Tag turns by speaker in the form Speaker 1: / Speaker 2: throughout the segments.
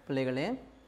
Speaker 1: பிள்ளைகளே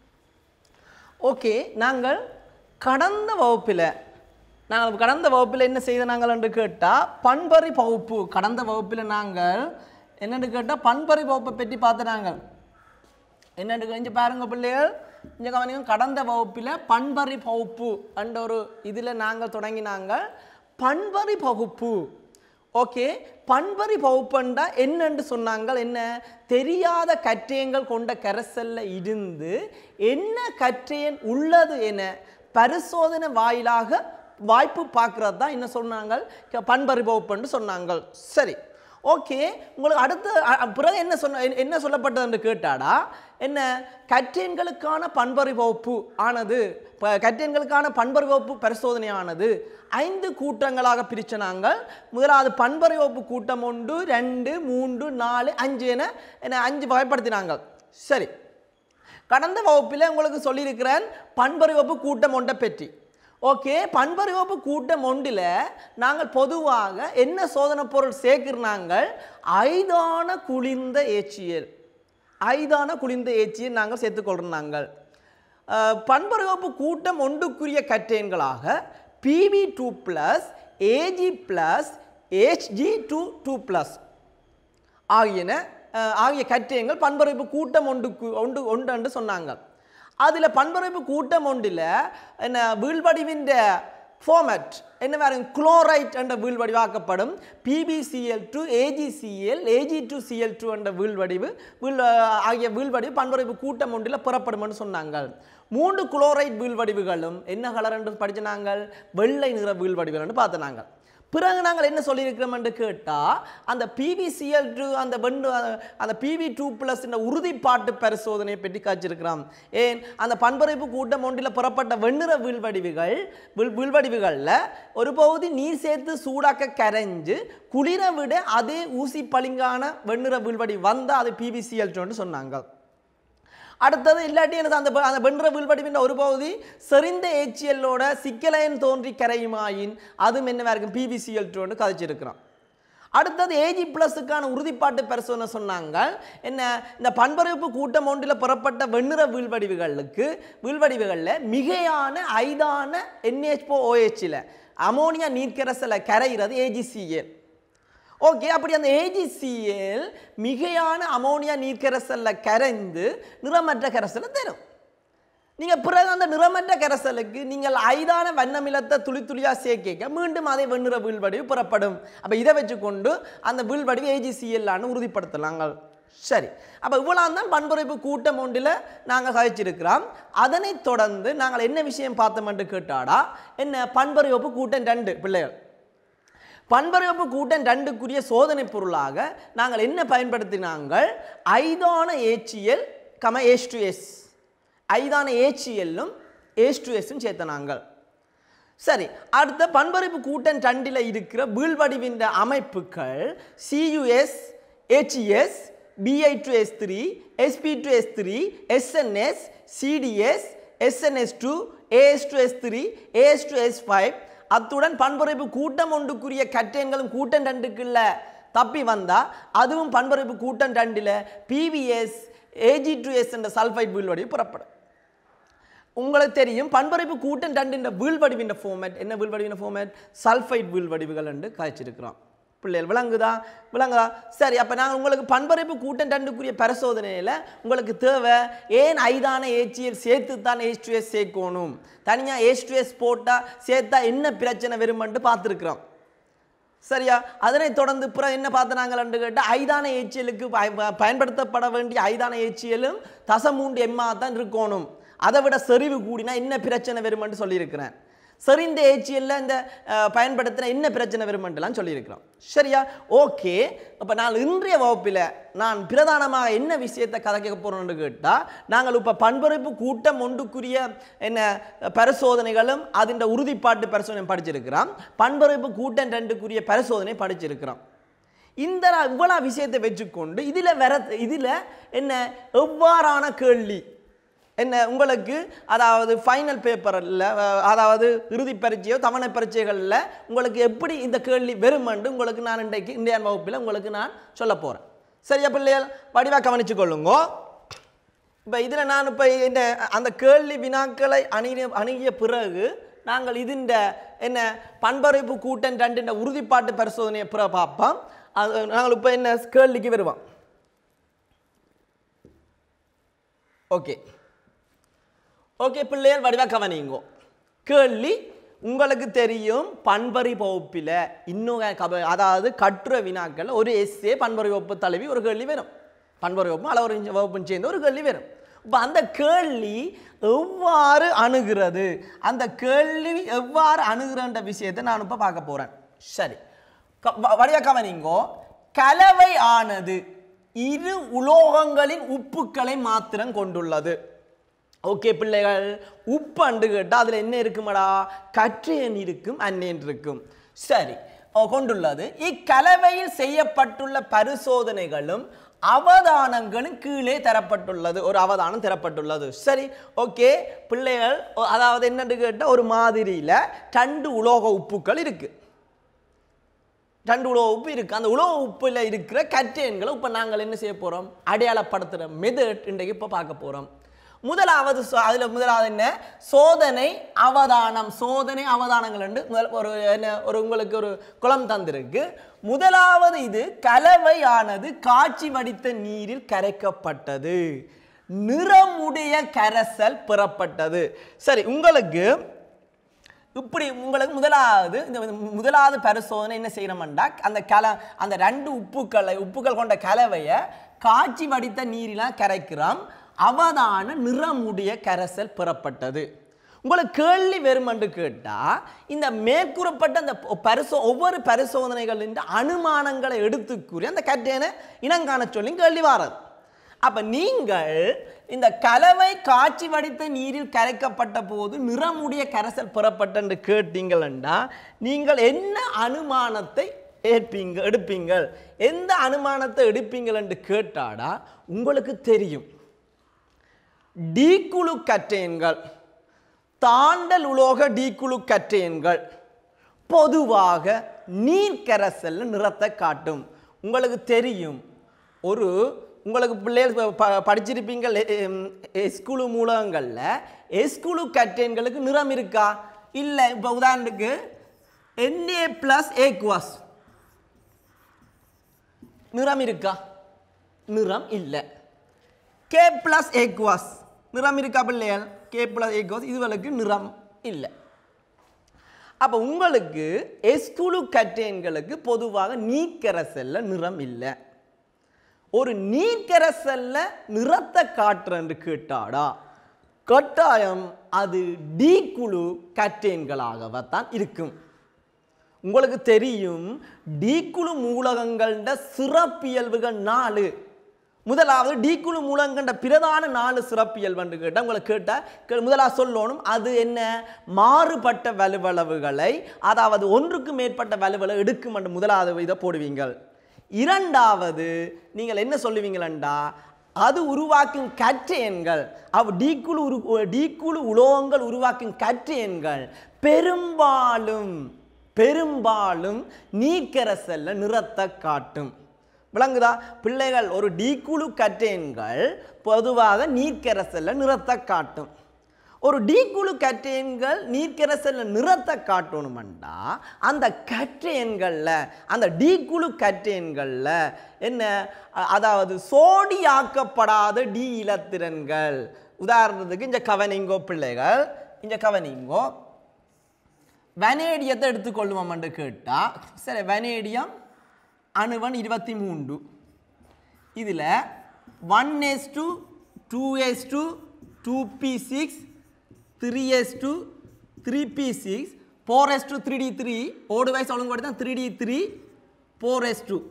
Speaker 1: ஓகே நாங்கள் கடந்த வகுப்பில் நாங்கள் கடந்த வகுப்பில் என்ன செய்த நாங்கள் என்று கேட்டால் பண்பறி வகுப்பு கடந்த வகுப்பில் நாங்கள் என்னென்னு கேட்டால் பண்பறி வகுப்பை பற்றி பார்த்த நாங்கள் என்னென்னு கழிஞ்சு பாருங்க பிள்ளைகள் இங்கே கவனிங்க கடந்த வகுப்பில் பண்பறி பகுப்பு என்ற ஒரு இதில் நாங்கள் தொடங்கினாங்க பண்பறி பகுப்பு ஓகே பண்பறி பகுப்புண்டா என்னன்னு சொன்னாங்க என்ன தெரியாத கற்றயங்கள் கொண்ட கரசல்ல இருந்து என்ன கற்றயன் உள்ளது என பரிசோதனை வாயிலாக வாய்ப்பு பார்க்கறது தான் என்ன சொன்னாங்க க- பண்பறி பகுப்புன்னு சொன்னாங்க சரி ஓகே உங்களுக்கு அடுத்து அ- அ- பிறகு என்ன சொன்ன என்ன- என்ன சொல்லப்பட்டது என்று கேட்டாடா என்ன கற்றெண்களுக்கான பண்பறி வகுப்பு ஆனது ப- கற்றெண்களுக்கான பண்பறி வகுப்பு பரிசோதனையானது ஐந்து கூட்டங்களாக பிரிச்ச நாங்கள் முதலாவது பண்பறி வகுப்பு கூட்டம் ஒன்று ரெண்டு மூன்று நாலு அஞ்சு என என அஞ்சு வகைப்படுத்தினாங்க சரி கடந்த வகுப்பில் உங்களுக்கு சொல்லியிருக்கிறேன் பண்பறிவப்பு கூட்டம் ஒன்றை பற்றி ஓகே பண்பறிவப்பு கூட்டம் ஒன்றில் நாங்கள் பொதுவாக என்ன சோதனை பொருள் சேர்க்கிறாங்க ஐதான குளிர்ந்த ஏச்சியல் ஐதான குளிர்ந்த ஏச்சியல் நாங்கள் சேர்த்துக்கொள்கிறோம் நாங்கள் அஹ், பண்பறிவப்பு கூட்டம் ஒன்றுக்குரிய கற்றேன்களாக PB two plus AG plus HG two two plus ஆகியன அஹ், ஆகிய கற்றியங்கள் பண்புரைப்பு கூட்டம் ஒன்றுக்கு ஒன்று ஒன்று என்று சொன்னாங்க அதில் பண்புரைப்பு கூட்டம் ஒன்றில் என்ன வீழ்வடிவின் ஃபார்மேட் என்ன வேறு குளோரைட் என்ற வீழ்வடிவாக்கப்படும் PBCL two AGCL AG two CL two என்ற வீழ்வடிவு வீழ் ஆகிய வீழ்வடிவு பண்புரைப்பு கூட்டம் ஒன்றில் புறப்படும்னு சொன்னாங்க மூன்று குளோரைட் வீழ்வடிவுகளும் என்ன கலர் என்று படிச்ச நாங்கள் வெள்ளை நிற வீழ்வடிவுகள்னு பார்த்து நாங்கள் பிறகு நாங்கள் என்ன சொல்லியிருக்கிறோம் என்று கேட்டால் அந்த பிவிசிஎல் டூ அந்த வெண்டு அந்த பிவி டூ ப்ளஸ் இந்த உறுதிப்பாட்டு பரிசோதனையை பற்றி காய்ச்சிருக்கிறோம் ஏன் அந்த பண்புரைப்பு கூட்டம் ஒன்றில் புறப்பட்ட வெண்ணிற வீழ்வடிவுகள் வீழ் வீழ்வடிவுகளில் ஒரு பகுதி நீர் சேர்த்து சூடாக்க கரைஞ்சு குளிர விட அதே ஊசி பளிங்கான வெண்ணிற வீழ்வடி வந்தால் அது பிவிசிஎல் டூன்னு சொன்னாங்க அடுத்தது இல்லாட்டி எனக்கு அந்த ப- அந்த வென்ற வில்வடிவின் ஒரு பகுதி செறிந்த ஏச்சியலோட சிக்கலையன் தோன்றி கரையுமாயின் அதுவும் என்னவா இருக்கும் பிவிசிஎல் டூன்னு கதைச்சிருக்கிறோம் அடுத்தது ஏஜி ப்ளஸுக்கான உறுதிப்பாட்டு பரிசோதனை சொன்னாங்க என்ன இந்த பண்பறிவிப்பு கூட்டம் ஒன்றில் புறப்பட்ட வெண்ணிற வீழ்வடிவுகளுக்கு வீழ்வடிவுகளில் மிகையான ஐதான என்ஹெச்போ ஓஹெச்சில் அமோனியா நீர்க்கரசலை கரைகிறது ஏஜிசிஎல் ஓகே அப்படி அந்த ஏஜிசிஎல் மிகையான அமோனியா நீர்க்கரசல்ல கரைந்து நிறமற்ற கரைசலை தரும் நீங்கள் பிறகு அந்த நிறமற்ற கரைசலுக்கு நீங்கள் ஐதான வண்ணமிலத்தை துளி துளியாக சேர்க்க மீண்டும் அதே வெண்ணிற வீழ்வடிவு புறப்படும் அப்போ இதை வச்சுக்கொண்டு அந்த வீழ்வடிவு ஏஜிசிஎல்லான்னு உறுதிப்படுத்தலாங்க சரி அப்போ இவ்வளோ தான் பண்புரைப்பு கூட்டம் ஒன்றில் நாங்கள் கழிச்சிருக்கிறோம் அதனைத் தொடர்ந்து நாங்கள் என்ன விஷயம் பார்த்தோம் என்று கேட்டாடா என்ன பண்புரைப்பு கூட்டம் ரெண்டு பிள்ளைகள் பண்பறிவப்பு கூட்டம் ரெண்டுக்குரிய சோதனை பொருளாக நாங்கள் என்ன பயன்படுத்தினாங்கள் ஐதான ஏச்சியல் கம ஏஸ் டு எஸ் ஐதான ஏச்சியலும் ஏஸ் டு எஸ்ஸும் சேர்த்த நாங்கள் சரி அடுத்த பண்பறிப்பு கூட்டம் ரெண்டில் இருக்கிற வீழ்வடிவின் அமைப்புகள் CUS HES BI two S three SB two S three SNS CDS SNS two AS two S three AS two S five அத்துடன் பண்புரைப்பு கூட்டம் ஒன்றுக்குரிய கட்டயங்களும் கூட்டம் ரெண்டுக்குள்ள தப்பி வந்தா அதுவும் பண்புரைப்பு கூட்டம் ரெண்டில் பிவிஎஸ் ஏஜி டு எஸ் என்ற சல்ஃபைட் வீழ்வடிவு புறப்படும் உங்களுக்கு தெரியும் பண்பறிப்பு கூட்டம் ரெண்டு வீழ்வடிவின் ஃபார்மேட் என்ன வீழ்வடிவின் ஃபார்மேட் சல்ஃபைட் வீழ்வடிவுகள் என்று காய்ச்சிருக்கிறோம் பிள்ளைகள் விளங்குதா விளங்குதா சரி அப்போ நாங்கள் உங்களுக்கு பண்பறிப்பு கூட்டம் ரெண்டுக்குரிய பரிசோதனையில் உங்களுக்கு தேவை ஏன் ஐதான ஏச்சிஎல் சேர்த்து தான் ஏஸ் டு எஸ் சேர்க்கணும் தனியாக ஏஸ் டு எஸ் போட்டால் சேர்த்தா என்ன பிரச்சனை வருமென்று பார்த்துருக்குறோம் சரியா அதனைத் தொடர்ந்து பிற என்ன பார்த்தனாங்கன்னு கேட்டால் ஐதான ஏச்சியலுக்கு பயன்படுத்தப்பட வேண்டிய ஐதான ஏச்சியலும் தசமூன்று எம்மா தான் இருக்கணும் அதை விட செறிவு கூடினா என்ன பிரச்சனை வருமென்று சொல்லியிருக்கிறேன் செறிந்த ஏச்சியல்ல இந்த அஹ், பயன்படுத்தின என்ன பிரச்சனை வருமென்றலாம் சொல்லியிருக்கிறோம் சரியா ஓகே அப்போ நான் இன்றைய வகுப்பில் நான் பிரதானமாக என்ன விஷயத்தை கதைக்க போகிறோம்னு கேட்டால் நாங்கள் இப்போ பண்புரைப்பு கூட்டம் ஒன்றுக்குரிய என்ன பரிசோதனைகளும் அதின் உறுதிப்பாட்டு பரிசோதனை படிச்சிருக்கிறோம் பண்புரைப்பு கூட்டம் ரெண்டுக்குரிய பரிசோதனை படிச்சிருக்கிறோம் இந்த நான் இவ்வளோ விஷயத்தை வச்சுக்கொண்டு இதில் வர இதில் என்ன எவ்வாறான கேள்வி என்ன உங்களுக்கு அதாவது ஃபைனல் பேப்பரில் அதாவது இறுதி பரீட்சையோ தவணை பரீட்சைகளில் உங்களுக்கு எப்படி இந்த கேள்வி வெறுமண்டு உங்களுக்கு நான் இன்றைக்கு இந்தியன் வகுப்பில் உங்களுக்கு நான் சொல்ல போகிறேன் சரியா பிள்ளைகள் வடிவாக கவனிச்சு கொள்ளுங்கோ இப்போ இதில் நான் இப்போ இந்த அந்த கேள்வி வினாக்களை அணுகிய அணுகிய பிறகு நாங்கள் இதுண்ட என்ன பண்பறிப்பு கூட்டம் ரெண்டு உறுதிப்பாட்டு பரிசோதனையை பிற பார்ப்போம் அது நாங்கள் இப்போ என்ன கேள்விக்கு வருவோம் ஓகே ஓகே பிள்ளைகள் வடிவா கவனிங்கோ கேள்வி உங்களுக்கு தெரியும் பண்பறி வகுப்பில் இன்னும் கப அதாவது கட்டுரை வினாக்கள் ஒரு எஸ்ஏ பண்பறி வகுப்பு தழுவி ஒரு கேள்வி வரும் பண்பறி வகுப்பு அளவு வகுப்பும் சேர்ந்து ஒரு கேள்வி வரும் இப்போ அந்த கேள்வி எவ்வாறு அணுகிறது அந்த கேள்வி எவ்வாறு அணுகிறன்ற விஷயத்தை நான் இப்போ பார்க்க போகிறேன் சரி க- வ- வடிவா கவனிங்கோ கலவை ஆனது இரு உலோகங்களின் உப்புக்களை மாத்திரம் கொண்டுள்ளது ஓகே பிள்ளைகள் உப்பு அண்டு கேட்டால் அதில் என்ன இருக்குமடா கற்றையன் இருக்கும் அன்னேன் இருக்கும் சரி ஓ, கொண்டுள்ளது இக்கலவையில் செய்யப்பட்டுள்ள பரிசோதனைகளும் அவதானங்களும் கீழே தரப்பட்டுள்ளது ஒரு அவதானம் தரப்பட்டுள்ளது சரி ஓகே பிள்ளைகள் ஓ, அதாவது என்னன்னு கேட்டால் ஒரு மாதிரியில் ரெண்டு உலோக உப்புக்கள் இருக்குது ரெண்டு உலோக உப்பு இருக்கு அந்த உலோக உப்புல இருக்கிற கற்றேன்களை இப்போ நாங்கள் என்ன செய்ய போறோம் அடையாளப்படுத்துகிற மெதட் இன்றைக்கு இப்போ பார்க்க போறோம் முதலாவது சோ- அதுல முதலாவது என்ன சோதனை அவதானம் சோதனை அவதானங்கள் என்று முதல் ஒரு என்ன ஒரு உங்களுக்கு ஒரு குளம் தந்திருக்கு முதலாவது இது கலவையானது காட்சி வடித்த நீரில் கரைக்கப்பட்டது நிறமுடைய கரைசல் பெறப்பட்டது சரி உங்களுக்கு இப்படி உங்களுக்கு முதலாவது இந்த முதலாவது பரிசோதனை என்ன செய்யணும்டா அந்த கல அந்த ரெண்டு உப்புக்களை உப்புக்கள் கொண்ட கலவையை காய்ச்சி வடித்த நீரிலாம் கரைக்கிறோம் அவதான நிறமுடைய கரைசல் பெறப்பட்டது உங்களுக்கு கேள்வி வெறுமன்று கேட்டால் இந்த மேற்கூறப்பட்ட அந்த பரிசோ ஒவ்வொரு பரிசோதனைகளின் அனுமானங்களை எடுத்துக்கூறி அந்த கட்டேனை இனங்காண சொல்லி கேள்வி வாரது அப்ப நீங்கள் இந்த கலவை காய்ச்சி வடித்த நீரில் கரைக்கப்பட்ட போது நிறமுடைய கரைசல் பெறப்பட்ட என்று கேட்டீங்களா நீங்கள் என்ன அனுமானத்தை ஏற்பீங்க எடுப்பீங்கள் எந்த அனுமானத்தை எடுப்பீங்கள் என்று கேட்டாடா உங்களுக்கு தெரியும் டீக்குழு கற்றேன்கள் தாண்டல் உலோக டீக்குழு கற்றேன்கள் பொதுவாக நீர்க்கரைசல்ல நிறத்தை காட்டும் உங்களுக்கு தெரியும் ஒரு உங்களுக்கு பிள்ளைகள் ப- ப- படிச்சிருப்பீங்க எஸ்குழு மூலகங்களில் எஸ்குழு கற்றேன்களுக்கு நிறம் இருக்கா இல்லை இப்போ உதாரணத்துக்கு என்ஏ ப்ளஸ் ஏக்வாஸ் நிறம் இருக்கா நிறம் இல்லை கே ப்ளஸ் ஏக்வாஸ் நிறம் இருக்கா பிள்ளைகள் கே ப்ளஸ் ஏக்வாஸ் இதுகளுக்கு நிறம் இல்லை அப்போ உங்களுக்கு எஸ்குழு கற்றேன்களுக்கு பொதுவாக நீக்கரசல்ல நிறம் இல்லை ஒரு நீர்க்கரசல்ல நிறத்தை காட்டுறன்னு கேட்டாடா கட்டாயம் அது டி குழு கற்றேன்களாகத்தான் இருக்கும் உங்களுக்கு தெரியும் டி குழு மூலகங்கள சிறப்பியல்புகள் நாலு முதலாவது டி குழு மூலகண்ட பிரதான நாலு சிறப்பியல்பு கேட்டால் உங்களை கேட்டால் முதலாவது சொல்லணும் அது என்ன மாறுபட்ட வலுவளவுகளை அதாவது ஒன்றுக்கு மேற்பட்ட வலுவலை எடுக்கும் என்று முதலாவது இதை போடுவீங்கள் இரண்டாவது நீங்கள் என்ன சொல்லுவீங்களா அது உருவாக்கும் கற்றேன்கள் அவ் டீக்குழு உரு டீக்குழு உலோகங்கள் உருவாக்கும் கற்றேன்கள் பெரும்பாலும் பெரும்பாலும் நீக்கரசல்ல நிறத்தை காட்டும் விளங்குதா பிள்ளைகள் ஒரு டீக்குழு கற்றேன்கள் பொதுவாக நீர்க்கரசல்ல நிறத்தை காட்டும் ஒரு டீக்குழு கற்றேன்கள் நீர்க்கரசல்ல நிறத்தை காட்டணுமெண்டா அந்த கற்றேன்களில் அந்த டீக்குழு கற்றேன்களில் என்ன அ- அதாவது சோடியாக்கப்படாத டி இலத்திரன்கள் உதாரணத்துக்கு இந்த கவனிங்கோ பிள்ளைகள் இந்த கவனிங்கோ வனேடியத்தை எடுத்துக்கொள்வோம் என்று கேட்டால் சரி வனேடியம் அணுவன் இருபத்தி மூன்று இதில் one S two two S two two P six three S two three P six four S two three D three ஓடு வயசு ஒழுங்கு தான் three D three four S two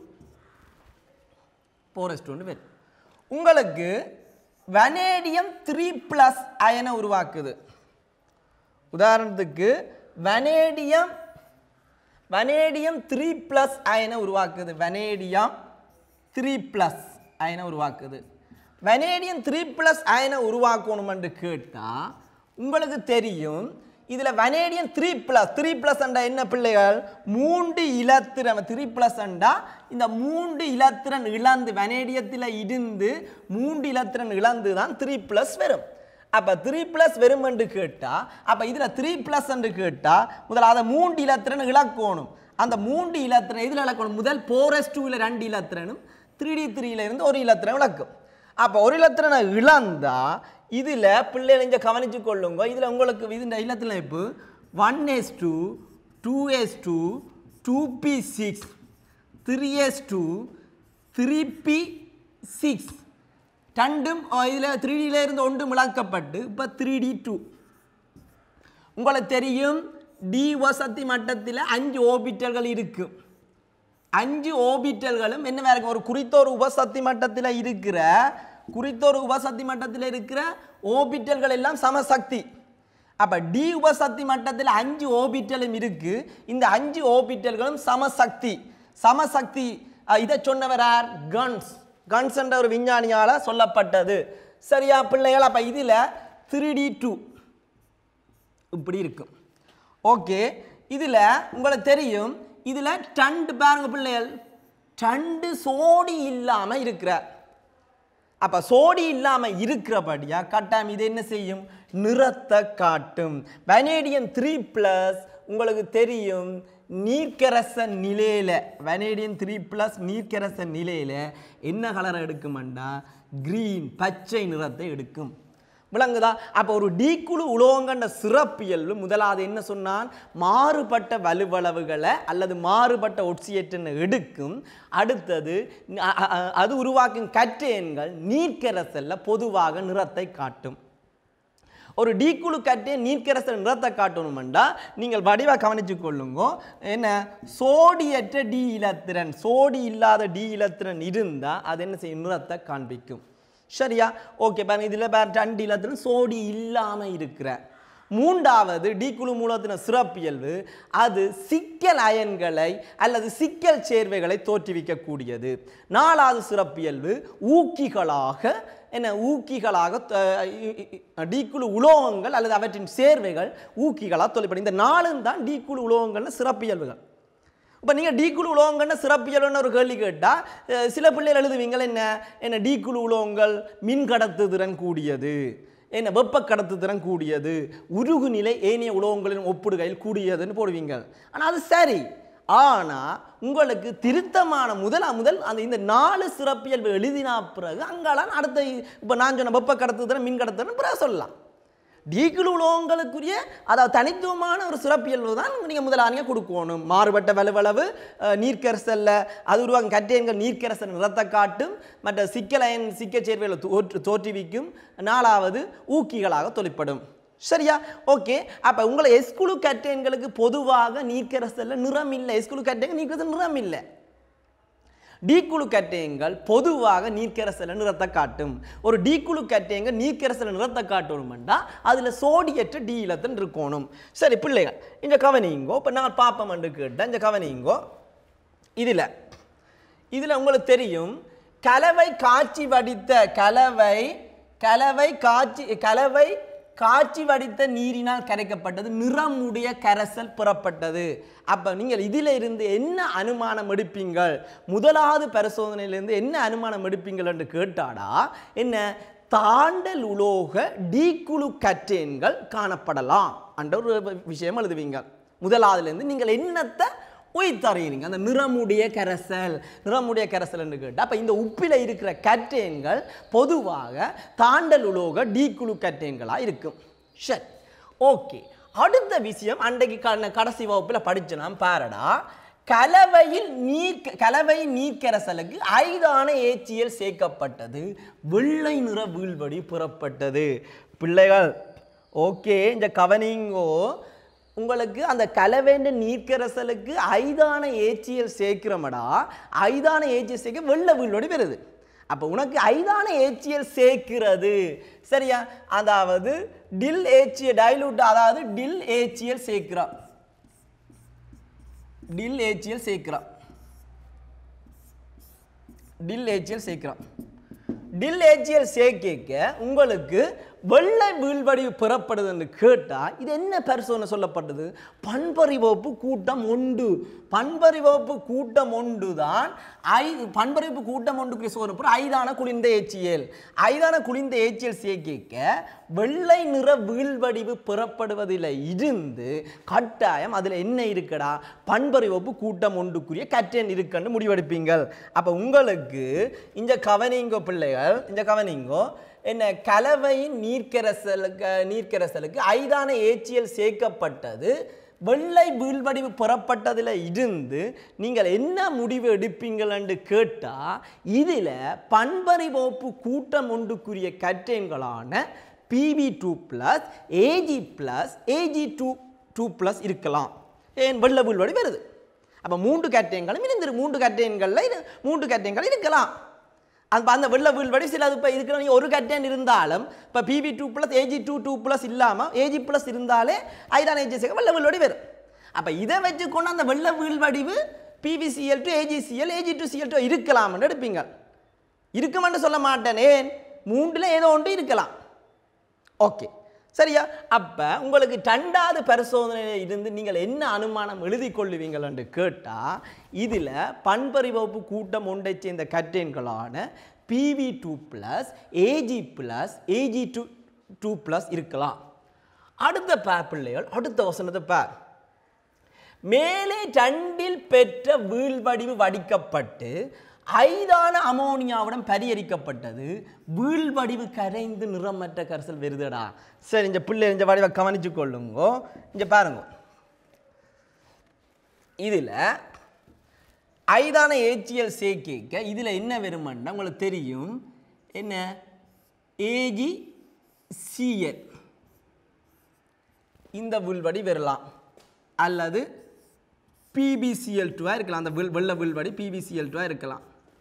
Speaker 1: four S டூன்னு பேர் உங்களுக்கு வனேடியம் த்ரீ ப்ளஸ் அயனை உருவாக்குது உதாரணத்துக்கு வனேடியம் வனேடியம் த்ரீ ப்ளஸ் அயனை உருவாக்குது வனேடியம் த்ரீ ப்ளஸ் அயனை உருவாக்குது வனேடியம் த்ரீ ப்ளஸ் அயனை உருவாக்கணும் என்று கேட்டால் உங்களுக்கு தெரியும் இதில் vanadium three plus three plus அண்டா என்ன பிள்ளைகள் மூன்று இலத்திரன் த்ரீ ப்ளஸ் அண்டா இந்த மூன்று இலத்திரன் இழந்து வனேடியத்தில் இருந்து மூன்று இலத்திரன் இழந்து தான் த்ரீ ப்ளஸ் வரும் அப்போ த்ரீ ப்ளஸ் வெறும் என்று கேட்டால் அப்போ இதில் த்ரீ ப்ளஸ் என்று கேட்டால் முதல்ல அதை மூன்று இலத்திரன் இழக்கணும் அந்த மூன்று இலத்திரன் இதில் இழக்கணும் முதல் போரஸ் டூவில் ரெண்டு இலத்திரனும் த்ரீ டி த்ரீல இருந்து ஒரு இலத்திரன் இழக்கும் அப்போ ஒரு இலத்திரனை இழந்தா இதில் பிள்ளைகள் இங்கே கவனிச்சு கொள்ளுங்க இதில் உங்களுக்கு இது இல்லத்தில் இப்போ one S two two S two two P six three S two three P six ரெண்டும் இதில் த்ரீ டியில் இருந்து ஒன்றும் இழக்கப்பட்டு இப்போ த்ரீ டி டூ உங்களுக்கு தெரியும் டி வசதி மட்டத்தில் அஞ்சு ஓபிட்டல்கள் இருக்கும் அஞ்சு ஓபிட்டல்களும் என்ன வேற ஒரு குறித்த ஒரு உபசக்தி மட்டத்தில் இருக்கிற குறித்த ஒரு உபசக்தி மட்டத்தில் இருக்கிற ஓபிட்டல்கள் எல்லாம் சமசக்தி அப்போ டி உபசக்தி மட்டத்தில் அஞ்சு ஓபிட்டலும் இருக்கு இந்த அஞ்சு ஓபிட்டல்களும் சமசக்தி சமசக்தி அஹ், இதை சொன்னவர் யார் கன்ஸ் கன்ஸ் என்ற ஒரு விஞ்ஞானியால் சொல்லப்பட்டது சரியா பிள்ளைகள் அப்போ இதில் த்ரீ டி டூ இப்படி இருக்கும் ஓகே இதில் உங்களுக்கு தெரியும் இதில் டண்டு பாருங்க பிள்ளைகள் டண்டு சோடி இல்லாமல் இருக்கிற அப்போ சோடி இல்லாமல் இருக்கிறபடியா கட்டாயம் இது என்ன செய்யும் நிறத்தை காட்டும் வனேடியன் த்ரீ ப்ளஸ் உங்களுக்கு தெரியும் நீர்க்கரச நிலையில் வனேடியன் த்ரீ ப்ளஸ் நீர்க்கரச நிலையில் என்ன கலரை எடுக்குமெண்டா கிரீன் பச்சை நிறத்தை எடுக்கும் விளங்குதா அப்போ ஒரு டீக்குழு உலோகங்கண்ட சிறப்பியல்பு முதலாவது என்ன சொன்னான் மாறுபட்ட வலுவளவுகளை அல்லது மாறுபட்ட ஒட்சியேற்றனை எடுக்கும் அடுத்தது அ- அ- அ- அது உருவாக்கும் கற்றேன்கள் நீர்க்கரசல்ல பொதுவாக நிறத்தை காட்டும் ஒரு டீக்குழு கட்டே நீர்க்கரசல் நிறத்தை காட்டணுமெண்டா நீங்கள் வடிவாக கவனிச்சு கொள்ளுங்க என்ன சோடியற்ற டி இலத்திரன் சோடி இல்லாத டி இலத்திரன் இருந்தால் அது என்ன செய்யும் நிறத்தை காண்பிக்கும் சரியா ஓகே பாருங்க இதில் பாரு ரெண்டு இலத்திரன் சோடி இல்லாமல் இருக்கிற மூன்றாவது டீக்குழு மூலத்தின சிறப்பியல்பு அது சிக்கல் அயன்களை அல்லது சிக்கல் சேர்வைகளை தோற்றுவிக்கக்கூடியது நாலாவது சிறப்பியல்பு ஊக்கிகளாக என்ன ஊக்கிகளாக டீக்குழு உலோகங்கள் அல்லது அவற்றின் சேர்வைகள் ஊக்கிகளாக தொழிற்படும் இந்த நாலும் தான் டீக்குழு உலோகங்கள்னு சிறப்பியல்புகள் இப்போ நீங்கள் டீக்குழு உலோகங்கள்னு சிறப்பியல்னு ஒரு கேள்வி கேட்டால் அஹ், சில பிள்ளைகள் எழுதுவீங்கள் என்ன என்ன டீக்குழு உலோகங்கள் மின் கடத்து திறன் கூடியது என்ன வெப்ப கடத்து திறன் கூடியது உருகு நிலை ஏனைய உலோகங்களின் ஒப்பிடுகையில் கூடியதுன்னு போடுவீங்க ஆனால் அது சரி ஆனால் உங்களுக்கு திருத்தமான முதலா முதல் அந்த இந்த நாலு சிறப்பியல்பு எழுதினா பிறகு அங்காளான் அடுத்த இப்போ நான் சொன்ன வெப்ப கடத்து திறன் மின் கடத்து திறன் பிறகு சொல்லலாம் டீக்குழு உலோகங்களுக்குரிய அதாவது தனித்துவமான ஒரு சிறப்பியல்பு தான் நீங்கள் முதலானியாக கொடுக்கணும் மாறுபட்ட வலுவளவு அஹ், நீர்க்கரசல்ல அது உருவாகும் கட்டேன்கள் நீர்க்கரசல் நிறத்தை காட்டும் மற்ற சிக்கலயன் சிக்கச் சேர்வைகளை தோற்று தோற்றுவிக்கும் நாலாவது ஊக்கிகளாக தொழிற்படும் சரியா ஓகே அப்போ உங்களை எஸ்குழு கட்டேன்களுக்கு பொதுவாக நீர்க்கரசல்ல நிறம் இல்லை எஸ்குழு கட்டேன் நீர்க்கரசல் நிறம் இல்லை டீக்குழு கட்டையங்கள் பொதுவாக நீர்க்கரசல நிறத்தை காட்டும் ஒரு டீக்குழு கட்டையங்கள் நீர்க்கரசல நிறத்தை காட்டணும்னா அதில் சோடியற்ற டி இலத்தன் இருக்கணும் சரி பிள்ளைகள் இந்த கவனிங்கோ இப்போ நான் பாப்பம் என்று கேட்டேன் இந்த கவனிங்கோ இதில் இதில் உங்களுக்கு தெரியும் கலவை காட்சி வடித்த கலவை கலவை காட்சி கலவை காட்சி வடித்த நீரினால் கரைக்கப்பட்டது நிறமுடைய கரைசல் புறப்பட்டது அப்போ நீங்கள் இதில் இருந்து என்ன அனுமானம் எடுப்பீங்கள் முதலாவது பரிசோதனையிலிருந்து என்ன அனுமானம் எடுப்பீங்கள் என்று கேட்டாடா என்ன தாண்டல் உலோக டீக்குழு கற்றேன்கள் காணப்படலாம் என்ற ஒரு விஷயம் எழுதுவீங்க முதலாவதுலேருந்து நீங்கள் என்னத்தை உயிர்த்தறியீங்க அந்த நிறமுடைய கரைசல் நிறமுடைய கரைசல் என்று கேட்டால் அப்போ இந்த உப்பில் இருக்கிற கற்றேன்கள் பொதுவாக தாண்டல் உலோக டீக்குழு கற்றேன்களாக இருக்கும் சரி ஓகே அடுத்த விஷயம் அன்றைக்கு க- கடைசி வகுப்பில் படிச்சோம் பாரடா கலவையில் நீர் கலவை நீர்க்கரசலுக்கு ஐதான ஏச்சியல் சேர்க்கப்பட்டது வெள்ளை நிற வீழ்வடி புறப்பட்டது பிள்ளைகள் ஓகே இந்த கவனிங்கோ உங்களுக்கு அந்த கலவேண்ட நீர்க்கரசலுக்கு ஐதான ஏச்சியல் சேர்க்கிறோமடா ஐதான ஏச்சியல் சேர்க்க வெள்ளை வீழ்வடி வருது அப்போ உனக்கு ஐதான ஏச்சியல் சேர்க்கிறது சரியா அதாவது டில் ஏச்சியல் டைலூட் அதாவது டில் ஏச்சியல் சேர்க்கிறோம் டில் ஏச்சியல் சேர்க்கிறோம் டில் ஏச்சியல் சேர்க்கிறோம் டில் ஏச்சியல் சேர்க்க உங்களுக்கு வெள்ளை வீழ்வடிவு பெறப்படுது என்று கேட்டால் இது என்ன பரிசோதனை சொல்லப்பட்டது பண்பறிவகுப்பு கூட்டம் உண்டு பண்பறிவகுப்பு கூட்டம் ஒன்று தான் ஐ பண்பறிவப்பு கூட்டம் ஒன்றுக்கு சோதனை ஐதான குளிர்ந்த ஏச்சியல் ஐதான குளிர்ந்த ஏச்சியல் சேர்க்க வெள்ளை நிற வீழ்வடிவு பெறப்படுவதில் இருந்து கட்டாயம் அதில் என்ன இருக்குடா பண்பறிவப்பு கூட்டம் ஒன்றுக்குரிய கற்றேன் இருக்குன்னு முடிவெடுப்பீங்கள் அப்போ உங்களுக்கு இந்த கவனிங்கோ பிள்ளைகள் இந்த கவனிங்கோ என்ன கலவையின் நீர்க்கரசலுக்கு நீர்க்கரசலுக்கு ஐதான ஏச்சியல் சேர்க்கப்பட்டது வெள்ளை வீழ்வடிவு பெறப்பட்டதில் இருந்து நீங்கள் என்ன முடிவு எடுப்பீங்கள் என்று கேட்டால் இதில் பண்பறிவோப்பு கூட்டம் ஒன்றுக்குரிய கற்றேன்களான PB two plus AG plus AG two two plus இருக்கலாம் ஏன் வெள்ளை வீழ்வடி வருது அப்போ மூன்று கட்டயங்களும் இருந்திரு மூன்று கட்டயங்களில் இரு மூன்று கட்டயங்கள் இருக்கலாம் அந்த அந்த வெள்ள வீழ்வடி சில இப்போ இருக்கிற நீங்க ஒரு கட்டேன் இருந்தாலும் இப்போ PB two plus AG two two plus இல்லாமல் ஏஜி ப்ளஸ் இருந்தாலே ஐதான் ஏஜி சேர்க்க வெள்ள வீழ்வடி வரும் அப்போ இதை வச்சுக்கொண்டு அந்த வெள்ள வீழ்வடிவு PBCL two AGCL AG two CL two இருக்கலாம்னு எடுப்பீங்க இருக்குமென்று சொல்ல மாட்டேன் ஏன் மூன்றில் ஏதோ ஒன்று இருக்கலாம் ஓகே சரியா அப்போ உங்களுக்கு ரெண்டாவது பரிசோதனையில் இருந்து நீங்கள் என்ன அனுமானம் எழுதி கொள்ளுவீங்கள் என்று கேட்டால் இதில் பண்பறிவகுப்பு கூட்டம் ஒன்றை சேர்ந்த கற்றேன்களான PB two plus AG plus AG two two plus இருக்கலாம் அடுத்த பேர் பிள்ளைகள் அடுத்த வசனத்தை பேர் மேலே ரெண்டில் பெற்ற வீழ்வடிவு வடிக்கப்பட்டு ஐதான அமோனியாவுடன் பரிகரிக்கப்பட்டது வீழ்வடிவு கரைந்து நிறமற்ற கரிசல் வருதுடா சரி இந்த பிள்ளை இந்த வடிவை கவனிச்சு கொள்ளுங்கோ இங்க பாருங்க இதில் ஐதான ஏச்சியல் சேர்க்க இதில் என்ன வருமானா உங்களுக்கு தெரியும் என்ன ஏஜி சிஎல் இந்த வீழ்வடி வரலாம் அல்லது பிபிசிஎல் டூவாக இருக்கலாம் அந்த வில் வெள்ள வீழ்வடி பிபிசிஎல் டூவாக இருக்கலாம்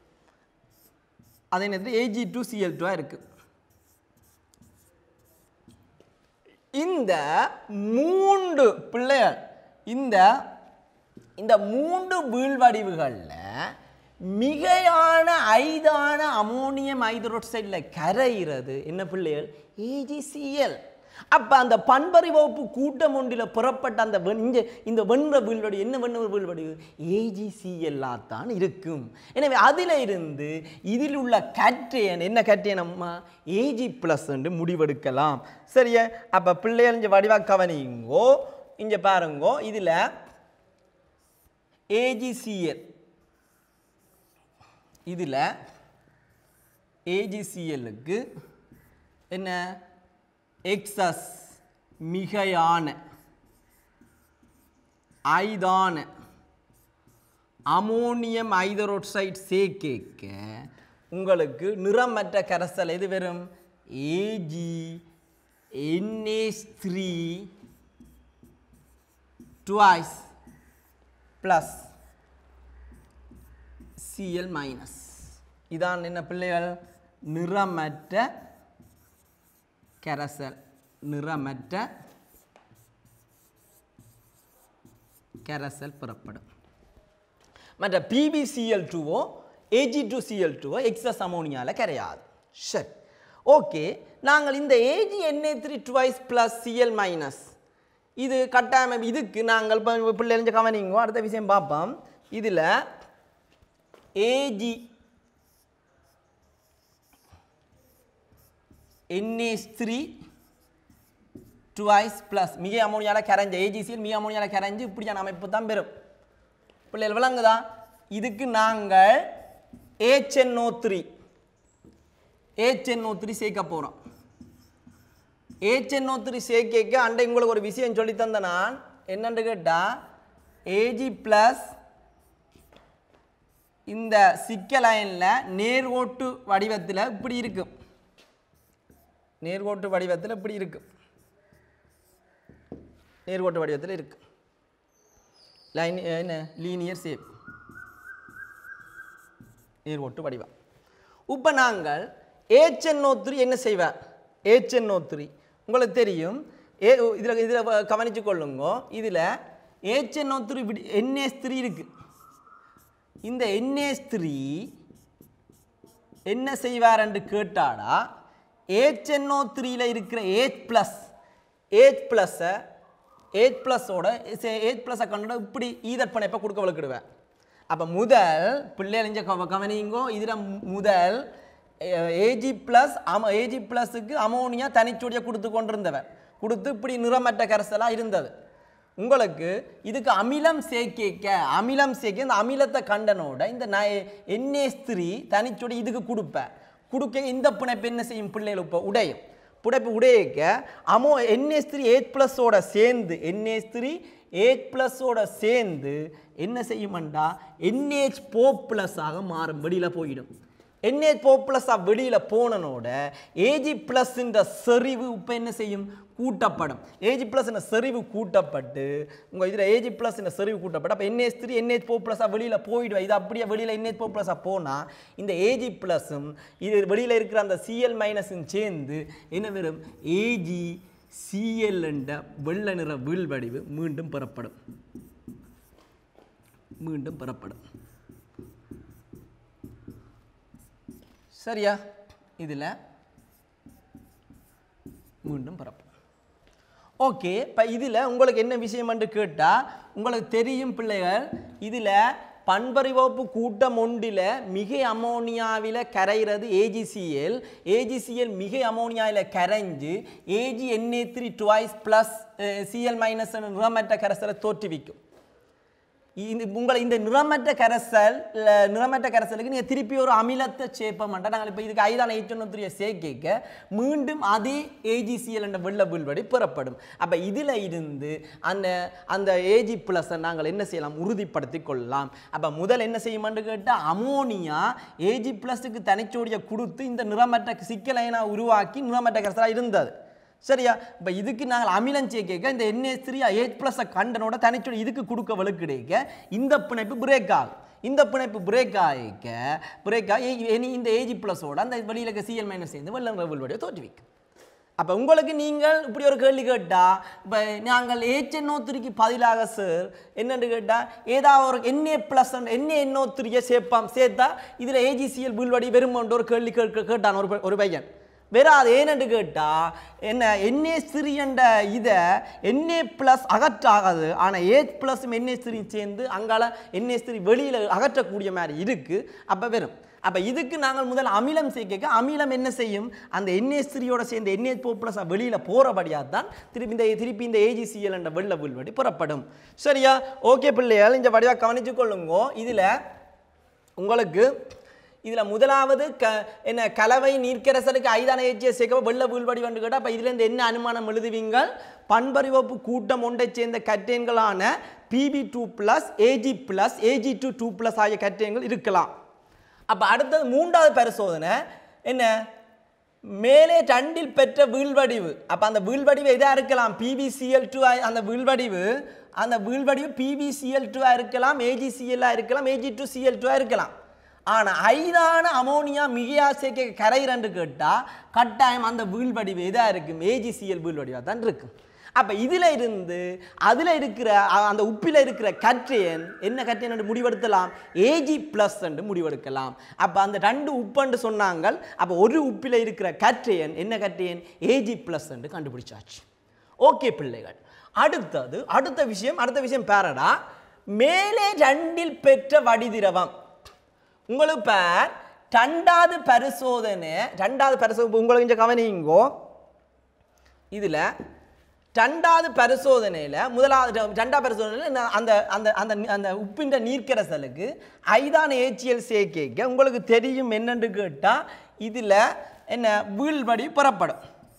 Speaker 1: அதே நேரத்தில் ஏஜி டூ சிஎல் டூவாக இருக்குது இந்த மூன்று பிள்ளைகள் இந்த இந்த மூன்று வீழ்வடிவுகளில் மிகையான ஐதான அமோனியம் ஹைட்ரோக்சைடில் கரைகிறது என்ன பிள்ளைகள் ஏஜிசிஎல் அப்போ அந்த பண்பறிவகுப்பு கூட்டம் ஒன்றில் புறப்பட்ட அந்த வெண் இங்க இந்த வெண்ற வீழ்வடி என்ன வெண்ண வீழ்வடிவு ஏஜிசிஎல்லாக தான் இருக்கும் எனவே அதில் இருந்து இதில் உள்ள கற்றேன் என்ன கற்றேன் அம்மா ஏஜி ப்ளஸ் என்று முடிவெடுக்கலாம் சரியா அப்போ பிள்ளைகள் இங்கே வடிவா கவனிங்கோ இங்கே பாருங்கோ இதில் ஏஜிசிஎல் இதில் ஏஜிசிஎல்லுக்கு என்ன எக்ஸஸ் மிகையான ஐதான அமோனியம் ஐதரோட்சைட் சேர்க்க உங்களுக்கு நிறமற்ற கரைசல் எது வரும் AG NH three twice plus CL minus இதான் என்ன பிள்ளைகள் நிறமற்ற கரைசல் நிறமற்ற கரைசல் பெறப்படும் மற்ற பிபிசிஎல் டூவோ ஏஜி டூ சிஎல் டூவோ எக்ஸஸ் அமோனியாவில் கரையாது சரி ஓகே நாங்கள் இந்த AG NA three twice plus CL minus இது கட்டாயம் இதுக்கு நாங்கள் இப்போ பிள்ளைங்க கவனிங்கோ அடுத்த விஷயம் பார்ப்போம் இதில் AG NH three twice plus மிக அமோனியாவில் கரைஞ்ச ஏஜிசியில் மிக அமோனியாவில் கரைஞ்சு இப்படியான அமைப்பு தான் பெறும் பிள்ளைகள் விளங்குதா இதுக்கு நாங்கள் ஏச்என்ஓ த்ரீ ஏச்என்ஓ த்ரீ சேர்க்க போகிறோம் ஏச்என்ஓ த்ரீ சேர்க்க அண்டை உங்களுக்கு ஒரு விஷயம் சொல்லி தந்த நான் என்னன்னு கேட்டால் ஏஜி ப்ளஸ் இந்த சிக்கலைனில் நேர்கோட்டு வடிவத்தில் இப்படி இருக்கும் நேர்கோட்டு வடிவத்தில் இப்படி இருக்கும் நேர்கோட்டு வடிவத்தில் இருக்கு லைன் என்ன லீனியர் ஷேப் நேர்கோட்டு வடிவம் இப்போ நாங்கள் ஏச்என்ஓ த்ரீ என்ன செய்வார் ஏச்என்ஓ த்ரீ உங்களுக்கு தெரியும் ஏ இதில் இதில் கவனித்து கொள்ளுங்க இதில் ஏச்என்ஓ த்ரீ என்எஸ் த்ரீ இருக்குது இந்த என்எஸ் த்ரீ என்ன செய்வார் என்று கேட்டாடா ஏச்என்ஓ த்ரீயில் இருக்கிற ஏச் ப்ளஸ் ஏச் ப்ளஸ்ஸை ஏச் ப்ளஸோட ஏச் ப்ளஸை கண்டு இப்படி ஈதர் பிணைப்பை கொடுக்க வளர்க்கிடுவேன் அப்போ முதல் பிள்ளைகள் இங்கே கவ கவனிங்கோ இதில் முதல் ஏஜி ப்ளஸ் அம ஏஜி ப்ளஸுக்கு அமோனியா தனிச்சுடியை கொடுத்து கொண்டிருந்தவன் கொடுத்து இப்படி நிறமற்ற கரைசலாக இருந்தது உங்களுக்கு இதுக்கு அமிலம் சேர்க்க அமிலம் சேர்க்க இந்த அமிலத்தை கண்டனோட இந்த ந என்ஏஸ் த்ரீ தனிச்சுடி இதுக்கு கொடுப்பேன் கொடுக்க இந்த பிணைப்பு என்ன செய்யும் பிள்ளைகள் இப்போ உடையும் புடைப்பு உடையக்க அமோ என்எஸ் த்ரீ எயிட் ப்ளஸோட சேர்ந்து என்எஸ் த்ரீ எயிட் ப்ளஸோட சேர்ந்து என்ன செய்யுமண்டா என்ஏஹெச் போ ப்ளஸ்ஸாக மாறும் வெளியில் போயிடும் என்ஏஹெச் போ ப்ளஸ்ஸாக வெளியில் போனனோட ஏஜி ப்ளஸ்ன்ற செறிவு இப்போ என்ன செய்யும் கூட்டப்படும் ஏஜி ப்ளஸ் செறிவு கூட்டப்பட்டு உங்கள் இதில் ஏஜி ப்ளஸ் செறிவு கூட்டப்பட்டு அப்போ என்ஏஹெச் த்ரீ என்ஏஹெச் போ ப்ளஸ்ஸாக வெளியில் போயிடுவேன் இது அப்படியே வெளியில் என்ஏஹெச் போ ப்ளஸ்ஸாக போனால் இந்த ஏஜி ப்ளஸும் இது வெளியில் இருக்கிற அந்த சிஎல் மைனஸும் சேர்ந்து என்ன வரும் ஏஜி சிஎல் என்ற வெள்ளை நிற வீழ்வடிவு மீண்டும் பெறப்படும் மீண்டும் பெறப்படும் சரியா இதில் மீண்டும் பெறப்படும் ஓகே இப்போ இதில் உங்களுக்கு என்ன விஷயம் என்று கேட்டால் உங்களுக்கு தெரியும் பிள்ளைகள் இதில் பண்பறிவகுப்பு கூட்டம் ஒன்றில் மிக அமோனியாவில் கரைகிறது ஏஜிசிஎல் ஏஜிசிஎல் மிக அமோனியாவில் கரைஞ்சு AG NA three twice plus CL minus நிறமற்ற கரைசலை தோற்றுவிக்கும் இந்த உங்களை இந்த நிறமற்ற கரைசல் இல்ல நிறமற்ற கரைசலுக்கு நீங்கள் திருப்பி ஒரு அமிலத்தை சேர்ப்ப மாட்டோம் நாங்கள் இப்போ இதுக்கு ஐதான எயிட்டொன்னு சேர்க்க மீண்டும் அதே ஏஜிசிஎல் என்ற வெள்ள வீழ்வடி பெறப்படும் அப்போ இதில் இருந்து அந்த அந்த ஏஜி ப்ளஸை நாங்கள் என்ன செய்யலாம் உறுதிப்படுத்தி கொள்ளலாம் அப்போ முதல் என்ன செய்யுமான்னு கேட்டால் அமோனியா ஏஜி ப்ளஸுக்கு தனிச்சோடியை கொடுத்து இந்த நிறமற்ற சிக்கலைனா உருவாக்கி நிறமற்ற கரைசலாக இருந்தது சரியா இப்போ இதுக்கு நாங்கள் அமிலம் சேர்க்க இந்த என்எஸ் த்ரீ எயிட் ப்ளஸை கண்டனோட தனிச்சோடி இதுக்கு கொடுக்க வலுக்கிடைக்க இந்த பிணைப்பு பிரேக் ஆகும் இந்த பிணைப்பு பிரேக் ஆகிக்க பிரேக் ஆகி இனி இந்த ஏஜி ப்ளஸோட அந்த வெளியில் இருக்க சிஎல் மைனஸ் சேர்ந்து வெள்ளம் வடிவை தோற்றுவிக்கும் அப்போ உங்களுக்கு நீங்கள் இப்படி ஒரு கேள்வி கேட்டால் இப்போ நாங்கள் ஏச்என்ஓ த்ரீக்கு பதிலாக சார் என்னென்னு கேட்டால் ஏதாவது ஒரு என்ஏ ப்ளஸ் என்ஏ என்ஓ த்ரீயை சேர்ப்பாம் சேர்த்தா இதில் ஏஜிசிஎல் வீழ்வடி வெறுமன்ற ஒரு கேள்வி கேட்க கேட்டான் ஒரு ப- ஒரு பையன் வேற அது ஏனென்று கேட்டால் என்ன என்ஏ சிறியண்ட இதை என்ஏ ப்ளஸ் அகற்றாகாது ஆனால் ஏ ப்ளஸும் என்ஏ சிறி சேர்ந்து அங்கால என்ஏ சிறி வெளியில் அகற்றக்கூடிய மாதிரி இருக்குது அப்போ வெறும் அப்போ இதுக்கு நாங்கள் முதல் அமிலம் சேர்க்க அமிலம் என்ன செய்யும் அந்த என்ஏ சிறியோட சேர்ந்து என்ஏ போ ப்ளஸ் வெளியில் போகிறபடியாக தான் திருப்பி இந்த திருப்பி இந்த ஏஜிசிஎல் என்ற வெள்ள வீழ்வடி புறப்படும் சரியா ஓகே பிள்ளைகள் இந்த வடிவாக கவனிச்சு கொள்ளுங்கோ இதில் உங்களுக்கு இதில் முதலாவது க என்ன கலவை நீர்க்கரசலுக்கு ஐதான ஏச்சியை சேர்க்க வெள்ள வீழ்வடி வந்து கேட்டால் அப்போ இதுலேருந்து என்ன அனுமானம் எழுதுவீங்க பண்பறிவப்பு கூட்டம் ஒன்றை சேர்ந்த கட்டேன்களான PB two plus AG plus AG two two plus ஆகிய கட்டேன்கள் இருக்கலாம் அப்போ அடுத்தது மூன்றாவது பரிசோதனை என்ன மேலே ரெண்டில் பெற்ற வீழ்வடிவு அப்போ அந்த வீழ்வடிவு எதாக இருக்கலாம் பிவிசிஎல் டூ அந்த வீழ்வடிவு அந்த வீழ்வடிவு பிவிசிஎல் டூவாக இருக்கலாம் ஏஜிசிஎல்லாக இருக்கலாம் ஏஜி டூ சிஎல் டூவாக இருக்கலாம் ஆனால் ஐதான அமோனியா மிகையா சேர்க்க கரைகிறன்னு கேட்டால் கட்டாயம் அந்த வீழ்வடிவு எதாக இருக்கும் ஏஜிசிஎல் வீழ்வடிவாக தான் இருக்கும் அப்போ இதில் இருந்து அதில் இருக்கிற அ- அந்த உப்பில் இருக்கிற கற்றையன் என்ன கற்றையன் என்று முடிவெடுக்கலாம் ஏஜி ப்ளஸ் என்று முடிவெடுக்கலாம் அப்போ அந்த ரெண்டு உப்புன்னு சொன்னாங்க அப்போ ஒரு உப்பில் இருக்கிற கற்றையன் என்ன கற்றையன் ஏஜி ப்ளஸ் என்று கண்டுபிடிச்சாச்சு ஓகே பிள்ளைகள் அடுத்தது அடுத்த விஷயம் அடுத்த விஷயம் பேரடா மேலே ரெண்டில் பெற்ற வடிதிரவம் உங்களுக்கு பேர் ரெண்டாவது பரிசோதனை ரெண்டாவது பரிசோதனை உங்களுக்கு இங்கே கவனிங்கோ இதில் ரெண்டாவது பரிசோதனையில் முதலாவது ரெண்டாவது பரிசோதனையில் நான் அந்த அந்த அந்த நி- அந்த உப்பின்ற நீர்க்கரசலுக்கு ஐதான ஏச்சியல் சேர்க்க உங்களுக்கு தெரியும் என்னன்னு கேட்டால் இதில் என்ன வீழ்வடி புறப்படும்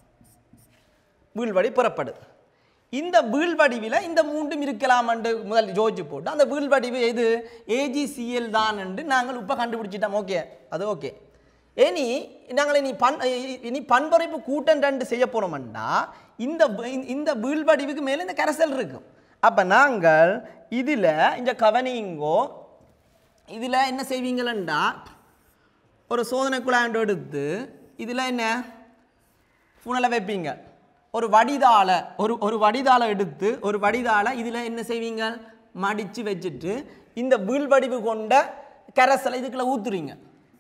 Speaker 1: வீழ்வடி புறப்படுது இந்த வீழ்வடிவில் இந்த மூன்றும் இருக்கலாம் என்று முதல் யோசிச்சு போட்டு அந்த வீழ்வடிவு எது ஏஜிசிஎல் தான் என்று நாங்கள் இப்போ கண்டுபிடிச்சிட்டோம் ஓகே அது ஓகே இனி நாங்கள் இனி பண் இனி பண்புரைப்பு கூட்டம் ரெண்டு செய்ய போனோம்னா இந்த வி- இந்த வீழ்வடிவுக்கு மேலே இந்த கரைசல் இருக்கும் அப்போ நாங்கள் இதில் இந்த கவனிங்கோ இதில் என்ன செய்வீங்களா ஒரு சோதனை குழாண்டு எடுத்து இதில் என்ன புனலை வைப்பீங்க ஒரு வடிதாளை ஒரு ஒரு வடிதாளை எடுத்து ஒரு வடிதாளை இதில் என்ன செய்வீங்க மடித்து வச்சுட்டு இந்த வீழ்வடிவு கொண்ட கரைசலை இதுக்குள்ள ஊற்றுறீங்க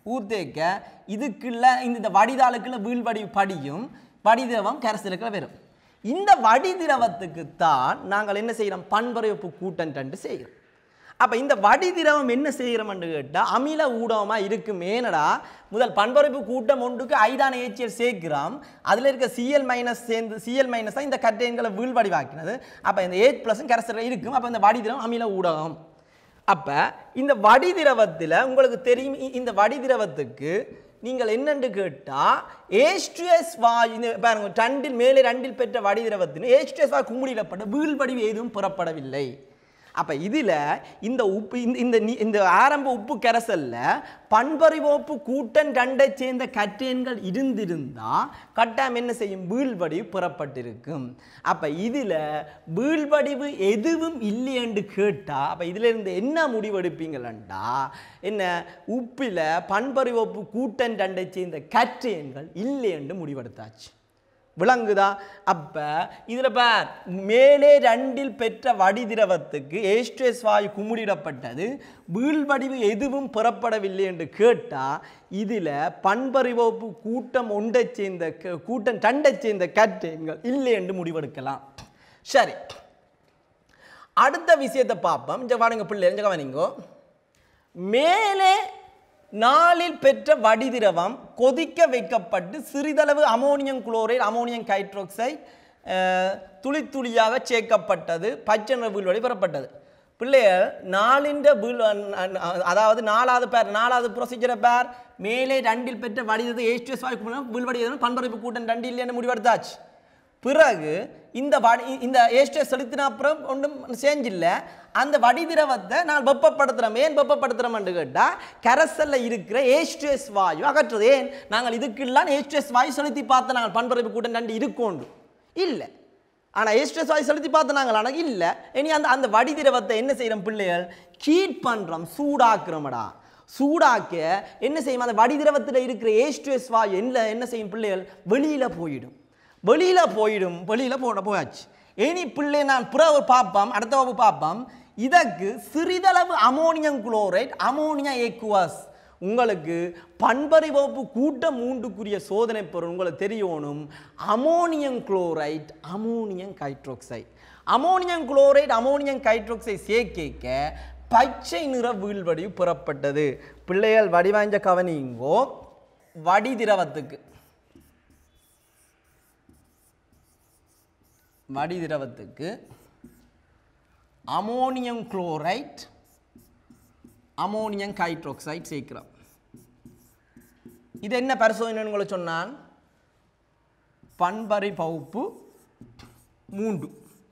Speaker 1: ஊர்த்தேக்க இதுக்குள்ள இந்த இந்த வடிதாளுக்குள்ள வீழ்வடி படியும் வடிதிரவம் கரைசலுக்குள்ள வரும் இந்த வடிதிரவத்துக்கு தான் நாங்கள் என்ன செய்கிறோம் பண்பறைப்பு கூட்டன் செய்கிறோம் அப்போ இந்த வடிதிரவம் என்ன செய்கிறோம்னு கேட்டால் அமில ஊடகமாக இருக்கும் ஏனடா முதல் பண்பறைப்பு கூட்டம் ஒன்றுக்கு ஐதான ஏச்சியல் சேர்க்கிறோம் அதில் இருக்க சிஎல் மைனஸ் சேர்ந்து சிஎல் மைனஸ் தான் இந்த கட்டையன்களை வீழ்வடிவாக்கினது அப்போ இந்த ஏச் ப்ளஸும் கரைசலில் இருக்கும் அப்போ இந்த வடிதிரவம் அமில ஊடகம் அப்போ இந்த வடிதிரவத்தில் உங்களுக்கு தெரியும் இ- இந்த வடிதிரவத்துக்கு நீங்கள் என்னென்று கேட்டால் ஏஸ்ட்ரியஸ் வாயு இந்த பாருங்க ரெண்டில் மேலே ரெண்டில் பெற்ற வடிதிரவத்தின் ஏஸ்ட்ரியஸ் வாயு குமுடிடப்பட்ட வீழ்வடிவு எதுவும் புறப்படவில்லை அப்போ இதில் இந்த உப்பு இந்த இந்த நீ- இந்த ஆரம்ப உப்பு கரைசல்ல பண்பறிவோப்பு கூட்டன் ரெண்டை சேர்ந்த கற்றேன்கள் இருந்திருந்தா கட்டாயம் என்ன செய்யும் வீழ்வடிவு புறப்பட்டிருக்கும் அப்போ இதில் வீழ்வடிவு எதுவும் இல்லை என்று கேட்டால் அப்போ இதில் இருந்து என்ன முடிவெடுப்பீங்களா என்ன உப்பில் பண்பறிவோப்பு கூட்டன் ரெண்டை சேர்ந்த கற்றேன்கள் இல்லை என்று முடிவெடுத்தாச்சு விளங்குதா அப்ப இதுல பார் மேலே ரெண்டில் பெற்ற வடிதிரவத்துக்கு ஏஸ்ட்ரஸ் வாயு குமுடிடப்பட்டது வீழ்வடிவு எதுவும் புறப்படவில்லை என்று கேட்டா இதுல பண்பறிவோப்பு கூட்டம் ஒன்றை சேர்ந்த க- கூட்டம் ரெண்டை சேர்ந்த கற்றேன்கள் இல்லை என்று முடிவெடுக்கலாம் சரி அடுத்த விஷயத்தை பார்ப்போம் இங்க பாருங்க பிள்ளை இங்க கவனிங்கோ மேலே நாளில் பெற்ற வடிதிரவம் கொதிக்க வைக்கப்பட்டு சிறிதளவு அமோனியம் குளோரைடு அமோனியம் ஹைட்ரோக்சைடு துளி துளியாக சேர்க்கப்பட்டது பச்சை நிற வீழ்வடி பெறப்பட்டது பிள்ளைகள் நாளின்ற வீழ் அதாவது நாலாவது பேர் நாலாவது ப்ரொசீஜரை பேர் மேலே ரெண்டில் பெற்ற வடிதது ஏஸ்டிஎஸ் வாய்ப்பு வீழ்வடி பண்பறிப்பு கூட்டம் ரெண்டு இல்லைன்னு முடிவெடுத்தாச்சு பிறகு இந்த வடி இந்த ஏஸ்டை செலுத்தின அப்புறம் ஒன்றும் செஞ்சில்ல அந்த வடிதிரவத்தை நான் வெப்பப்படுத்துகிறோம் ஏன் வெப்பப்படுத்துகிறோம்னு கேட்டால் கரசல்ல இருக்கிற ஏஸ்டேஸ் வாயு அகற்றுறது ஏன் நாங்கள் இதுக்கெல்லாம் ஏஸ்டேஸ் வாயு செலுத்தி பார்த்து நாங்கள் பண்பறிப்பு கூட்டம் ரெண்டு இருக்கோண்டு இல்லை ஆனால் ஏஸ்டேஸ் வாயு செலுத்தி பார்த்து நாங்கள் ஆனால் இல்லை இனி அந்த அந்த வடிதிரவத்தை என்ன செய்கிறோம் பிள்ளைகள் ஹீட் பண்ணுறோம் சூடாக்குறோமடா சூடாக்க என்ன செய்யும் அந்த வடிதிரவத்தில் இருக்கிற ஏஸ்டேஸ் வாயு என்ன என்ன செய்யும் பிள்ளைகள் வெளியில் போயிடும் வெளியில போயிடும் வெளியில போட போயாச்சு இனி பிள்ளை நான் பிறகு பார்ப்போம் அடுத்த வகுப்பு பார்ப்போம் இதற்கு சிறிதளவு அமோனியம் குளோரைட் அமோனியா ஏக்குவாஸ் உங்களுக்கு பண்பறி வகுப்பு கூட்ட மூன்றுக்குரிய சோதனை பொருள் உங்களுக்கு தெரியணும் ammonium chloride ammonium hydroxide ammonium chloride ammonium hydroxide சேர்க்க பச்சை நிற வீழ்வடிவு புறப்பட்டது பிள்ளைகள் வடிவாய்ஞ்ச கவனிங்கோ வடி திரவத்துக்கு வடி திரவத்துக்கு அமோனியம் குளோரைட் அமோனியம் ஹைட்ரோக்சைடு சேர்க்கிறோம் இது என்ன பரிசோதனைன்னு உங்களை சொன்னான் பண்பறை பகுப்பு மூன்று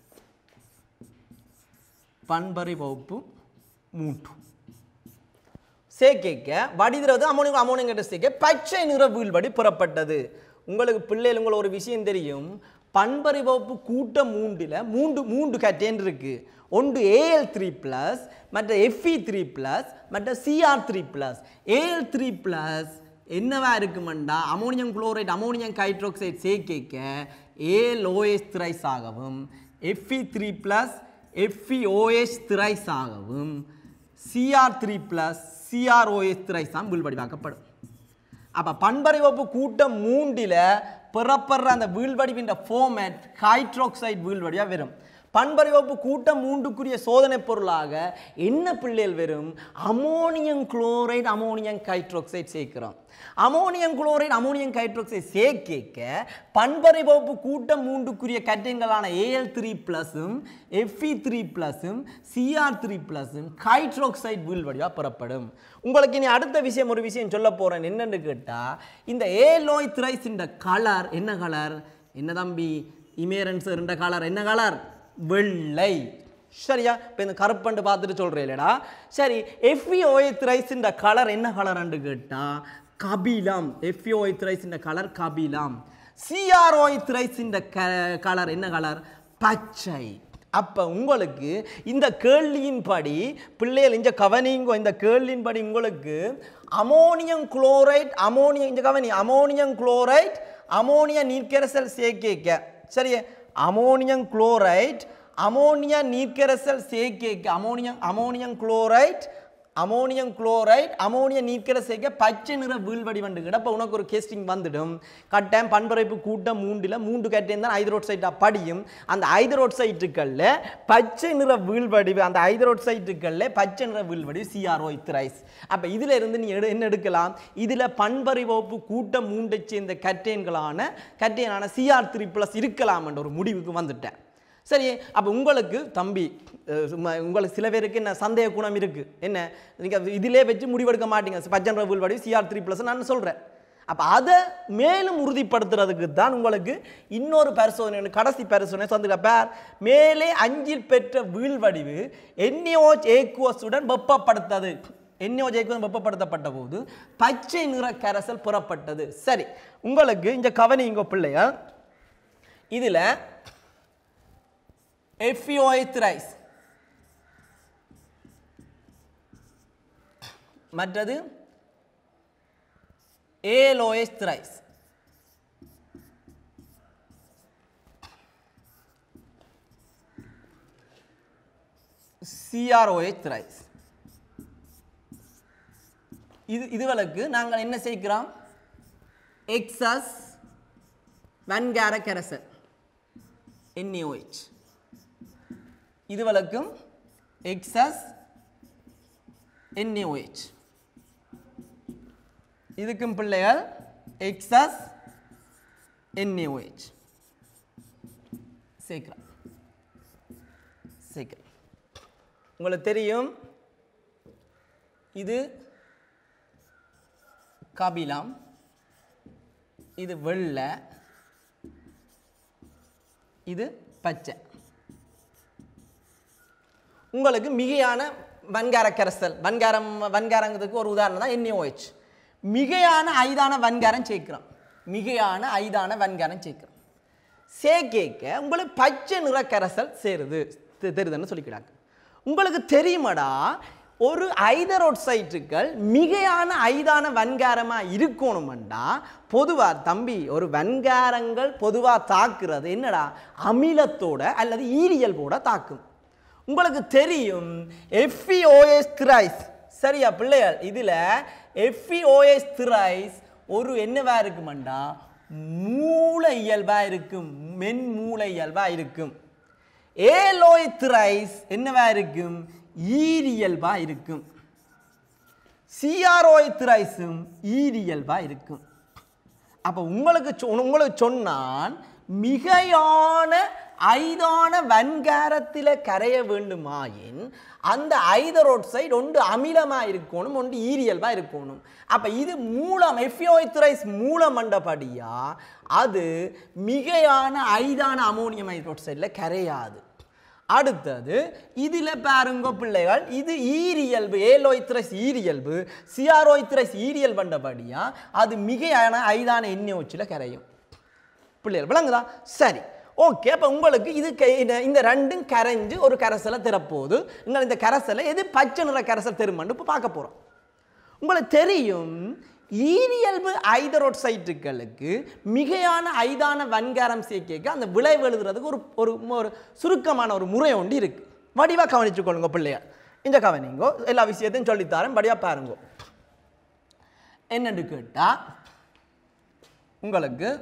Speaker 1: பண்பறை வகுப்பு மூன்று சேர்க்க வடிதிரவது அமோனியம் அமோனியம் கட்ட சேர்க்க பச்சை நிற வீழ்வடி புறப்பட்டது உங்களுக்கு பிள்ளைகள் உங்களுக்கு ஒரு விஷயம் தெரியும் பண்பறி வகுப்பு கூட்ட மூன்றில் மூன்று மூன்று கட்டேன் இருக்கு ஒன்று ஏஎல் த்ரீ ப்ளஸ் மற்ற எஃப்இ த்ரீ ப்ளஸ் மற்ற CR three plus AL three plus என்னவா இருக்குமெண்டா அமோனியம் குளோரைட் அமோனியம் ஹைட்ரோக்சைடு சேர்க்க ஏஎல் ஓஎஸ் திரைஸ் ஆகவும் FE three plus FEOS thrice ஆகவும் CR three plus CROS thrice தான் வீழ்வடிவாக்கப்படும் அப்போ பண்பறிவப்பு கூட்டம் மூன்றில் பிறப்படுற அந்த வீழ்வடிவின்ற ஃபோமேட் ஹைட்ரோக்சைடு வீழ்வடியாக வரும் பண்பறிவப்பு கூட்டம் மூன்றுக்குரிய சோதனை பொருளாக என்ன பிள்ளைகள் வரும் அமோனியம் குளோரைடு அமோனியம் ஹைட்ரோக்சைடு சேர்க்கிறோம் அமோனியம் குளோரைடு அமோனியம் ஹைட்ரோக்சைடு சேர்க்க பண்பறிவப்பு கூட்டம் மூன்றுக்குரிய கட்டியங்களான ஏஎல் த்ரீ ப்ளஸும் எஃப்இ த்ரீ ப்ளஸும் சிஆர் த்ரீ ப்ளஸும் ஹைட்ரோக்சைடு வீழ்வடிவாக பெறப்படும் உங்களுக்கு இனி அடுத்த விஷயம் ஒரு விஷயம் சொல்ல போகிறேன் என்னன்னு கேட்டால் இந்த ஏலோய் திரைஸின் கலர் என்ன கலர் என்ன தம்பி இமேரன்ஸ் இருந்த கலர் என்ன கலர் வெள்ளை சரியா இப்போ இந்த கருப்பண்டு பார்த்துட்டு சொல்கிறேன் இல்லைடா சரி எஃப்இஓஏ திரைஸின் கலர் என்ன கலர்ன்னு கேட்டால் கபிலம் எஃப்இஓஏ திரைஸின் கலர் கபிலம் சிஆர்ஓஐ திரைஸின் க கலர் என்ன கலர் பச்சை அப்போ உங்களுக்கு இந்த கேள்வியின்படி பிள்ளைகள் இந்த கவனிங்கோ இந்த கேள்வியின்படி உங்களுக்கு அமோனியம் குளோரைட் அமோனியம் இந்த கவனி அமோனியம் குளோரைட் அமோனிய நீர்க்கரசல் சேர்க்க சரி அமோனியம் குளோரைட் அமோனியா நீர்க்கரசல் சேர்க்க ammonium ammonium chloride ammonium chloride அமோனிய நீக்கிற சேர்க்க பச்சை நிற வீழ்வடிவண்டு கிடப்ப உனக்கு ஒரு கேஸ்டிங் வந்துடும் கட்டாயம் பண்புரைப்பு கூட்டம் மூண்டில் மூன்று கட்டையும் தான் ஐதரோட்சைட்டாக படியும் அந்த ஐதரோட்சைட்டுகளில் பச்சை நிற வீழ்வடிவு அந்த ஐதரோட்சைட்டுகளில் பச்சை நிற வீழ்வடிவு சிஆர்ஓ இத்ரைஸ் அப்போ இதில் இருந்து நீ எடு என்ன எடுக்கலாம் இதில் பண்பறிவகுப்பு கூட்டம் மூண்டை சேர்ந்த கட்டேன்களான கட்டேனான சிஆர் த்ரீ ப்ளஸ் இருக்கலாம் என்ற ஒரு முடிவுக்கு வந்துட்டேன் சரி அப்போ உங்களுக்கு தம்பி அஹ் சும்மா உங்களுக்கு சில பேருக்கு என்ன சந்தேக குணம் இருக்குது என்ன நீங்கள் இதிலே வச்சு முடிவெடுக்க மாட்டீங்க பஜன் ரபுல் வடி சிஆர் த்ரீ ப்ளஸ் நான் சொல்கிறேன் அப்போ அதை மேலும் உறுதிப்படுத்துறதுக்கு தான் உங்களுக்கு இன்னொரு பரிசோதனை கடைசி பரிசோதனை சொந்த பேர் மேலே அஞ்சில் பெற்ற வீழ்வடிவு என்னியோச் ஏக்குவஸுடன் வெப்பப்படுத்தது என்னியோச் ஏக்குவஸ் வெப்பப்படுத்தப்பட்ட போது பச்சை நிற கரைசல் புறப்பட்டது சரி உங்களுக்கு இந்த கவனி இங்க பிள்ளையா இதில் FeOH thrice மற்றது ALOH thrice CROH thrice இது இதுகளுக்கு நாங்கள் என்ன செய்கிறோம் எக்ஸஸ் வன்கார கரசல் NaOH இதுவளுக்கும் எக்ஸஸ் NaOH இதுக்கும் பிள்ளைகள் எக்ஸஸ் NaOH சேர்க்கலாம் சேர்க்கலாம் உங்களுக்கு தெரியும் இது கபிலம் இது வெள்ளை இது பச்சை உங்களுக்கு மிகையான வன்கார கரைசல் வன்காரம் வன்காரங்கிறதுக்கு ஒரு உதாரணம் தான் NaOH மிகையான ஐதான வன்காரம் சேர்க்கிறோம் மிகையான ஐதான வன்காரம் சேர்க்கிறோம் சேர்க்க உங்களுக்கு பச்சை நிற கரைசல் சேருது தெ- தெரியுதுன்னு சொல்லிக்கிறாங்க உங்களுக்கு தெரியுமாடா ஒரு ஐதரோட்சைட்டுகள் மிகையான ஐதான வன்காரமாக இருக்கணுமெண்டா பொதுவாக தம்பி ஒரு வன்காரங்கள் பொதுவாக தாக்குறது என்னடா அமிலத்தோட அல்லது ஈரியல்போட தாக்கும் உங்களுக்கு தெரியும் எஃப்இஓஎஸ் திரைஸ் சரியா பிள்ளைகள் இதில் எஃப்இஓஎஸ் திரைஸ் ஒரு என்னவா இருக்குமெண்டா மூளை இயல்பா இருக்கும் மென்மூளை இயல்பா இருக்கும் ஏலோய் திரைஸ் என்னவா இருக்கும் ஈரியல்பா இருக்கும் சிஆர்ஓய் திரைஸும் ஈரியல்பா இருக்கும் அப்போ உங்களுக்கு சொ- உங்களுக்கு சொன்னான் மிகையான ஐதான வன்காரத்தில் கரைய வேண்டுமாயின் அந்த ஐதரோட்சைடு ஒன்று அமிலமாக இருக்கணும் ஒன்று ஈரியல்பாக இருக்கணும் அப்போ இது மூலம் எஃபியோய்த்ரைஸ் மூலம் மண்டபடியா அது மிகையான ஐதான அமோனியம் ஹைட்ரோட்சைடில் கரையாது அடுத்தது இதில் பாருங்க பிள்ளைகள் இது ஈரியல்பு ஏலோய்த்ரஸ் ஈரியல்பு சிஆரோய்த்ரஸ் ஈரியல் பண்டபடியா அது மிகையான ஐதான எண்ணெய் உச்சில் கரையும் பிள்ளைகள் விளங்குதா சரி ஓகே அப்போ உங்களுக்கு இது கை- இந்த- இந்த ரெண்டும் கரைஞ்சு ஒரு கரைசலை திறப்போகுது நீங்கள் இந்த கரைசலை எது பச்சை நிற கரைசல் தெருமன்னு இப்போ பார்க்க போகிறோம் உங்களுக்கு தெரியும் ஈரியல்பு ஐதரோட்சைட்டுகளுக்கு மிகையான ஐதான வன்காரம் சேர்க்க அந்த விளைவு எழுதுறதுக்கு ஒரு ஒரு ஒரு சுருக்கமான ஒரு முறை ஒன்று இருக்கு வடிவாக கவனிச்சுக்கொள்ளுங்க பிள்ளையார் இந்த கவனிங்கோ எல்லா விஷயத்தையும் சொல்லித்தாரேன் வடிவாக பாருங்க என்னன்னு கேட்டால் உங்களுக்கு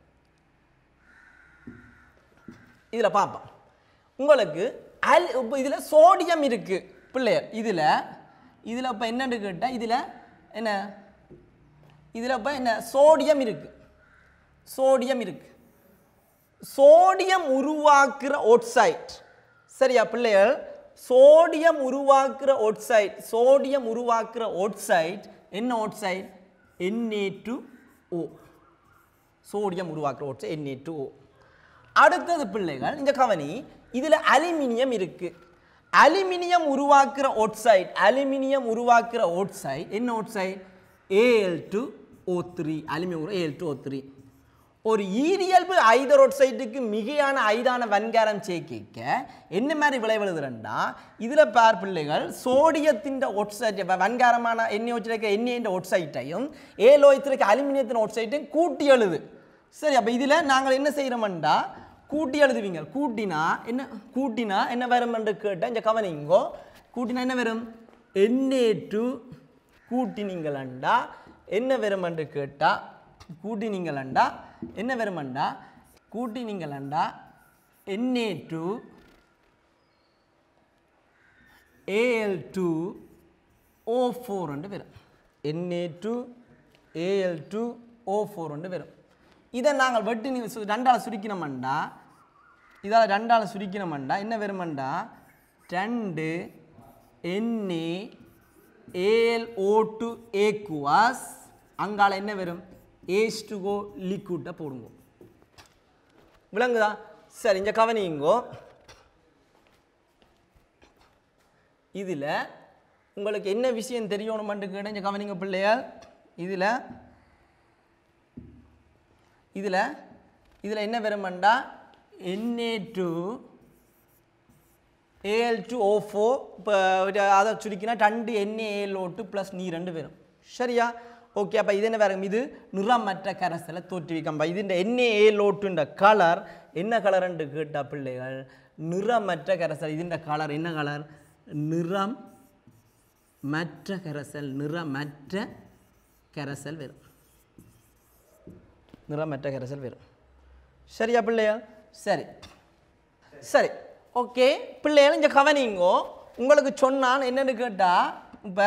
Speaker 1: இதில் பார்ப்போம் உங்களுக்கு அல் இப்போ இதில் சோடியம் இருக்குது பிள்ளையர் இதில் இதில் இப்போ என்னன்னு கேட்டால் இதில் என்ன இதில் இப்போ என்ன சோடியம் இருக்குது சோடியம் இருக்குது சோடியம் உருவாக்குற ஒட்சைட் சரியா பிள்ளைகள் சோடியம் உருவாக்குற ஒட்சைட் சோடியம் உருவாக்குற ஒட்சைட் என்ன oxide NA two O sodium உருவாக்குற ஓட்ஸ் என்ஏ டூ அடுத்தது பிள்ளைகள் இந்த கவனி இதில் அலுமினியம் இருக்கு அலுமினியம் உருவாக்குற ஒட்சைட் அலுமினியம் உருவாக்குற ஒட்சைட் என்ன oxide AL two O three aluminium AL two O three ஒரு ஈரியல்பு ஐதரோட்சைட்டுக்கு மிகையான ஐதான வன்காரம் சேர்க்க என்ன மாதிரி விளைவெழுதுறேன்டா இதில் பார் பிள்ளைகள் சோடியத்தின் ஒட்சைட் வன்காரமான எண்ணெய் வச்சிருக்க எண்ணெயின் ஒட்சைட்டையும் ஏலோயத்திற்கு அலுமினியத்தின் ஒட்சைட்டையும் கூட்டி எழுது சரி அப்போ இதில் நாங்கள் என்ன செய்கிறோம்டா கூட்டி எழுதுவீங்க கூட்டினா என்ன கூட்டினா என்ன வரும் என்று கேட்டால் இந்த கவனிங்கோ கூட்டினா என்ன வரும் என்ஏ டூ கூட்டினீங்களண்டா என்ன வருமென்று கேட்டால் கூட்டினீங்களண்டா என்ன வருமெண்டா கூட்டினீங்களண்டா NA two AL two O four வரும் NA two AL two O four வரும் இதை நாங்கள் வெட்டி நீ சு- ரெண்டால் சுருக்கினோம்டா இதால் ரெண்டால் சுருக்கினோம்டா என்ன வருமண்டா ரெண்டு NA AL O two aqueous அங்கால என்ன வரும் ஏஸ் டு கோ லிக்விட்டை போடுங்க விளங்குதா சரி இங்கே கவனிங்கோ இதில் உங்களுக்கு என்ன விஷயம் தெரியணுமென்று கேட்ட இங்கே கவனிங்க பிள்ளையால் இதில் இதில் இதில் என்ன வருமெண்டா NA two AL two O four இப்போ அதை சுருக்கினா ரெண்டு NA AL O two plus நீ ரெண்டு வரும் சரியா ஓகே அப்போ இது என்ன வேறு இது நிறமற்ற கரைசலை தோற்றுவிக்கம்பா இதுன்ற என்ஏ ஏஎல் ஓ டூன்ற கலர் என்ன கலர்ன்னு கேட்டா பிள்ளைகள் நிறமற்ற கரைசல் இதுன்ற கலர் என்ன கலர் நிறம் மற்ற கரைசல் நிறமற்ற கரைசல் வரும் நிறமற்ற கரைசல் வரும் சரியா பிள்ளையா சரி சரி ஓகே பிள்ளைகள் இங்கே கவனிங்கோ உங்களுக்கு சொன்னான் என்னன்னு கேட்டால் இப்போ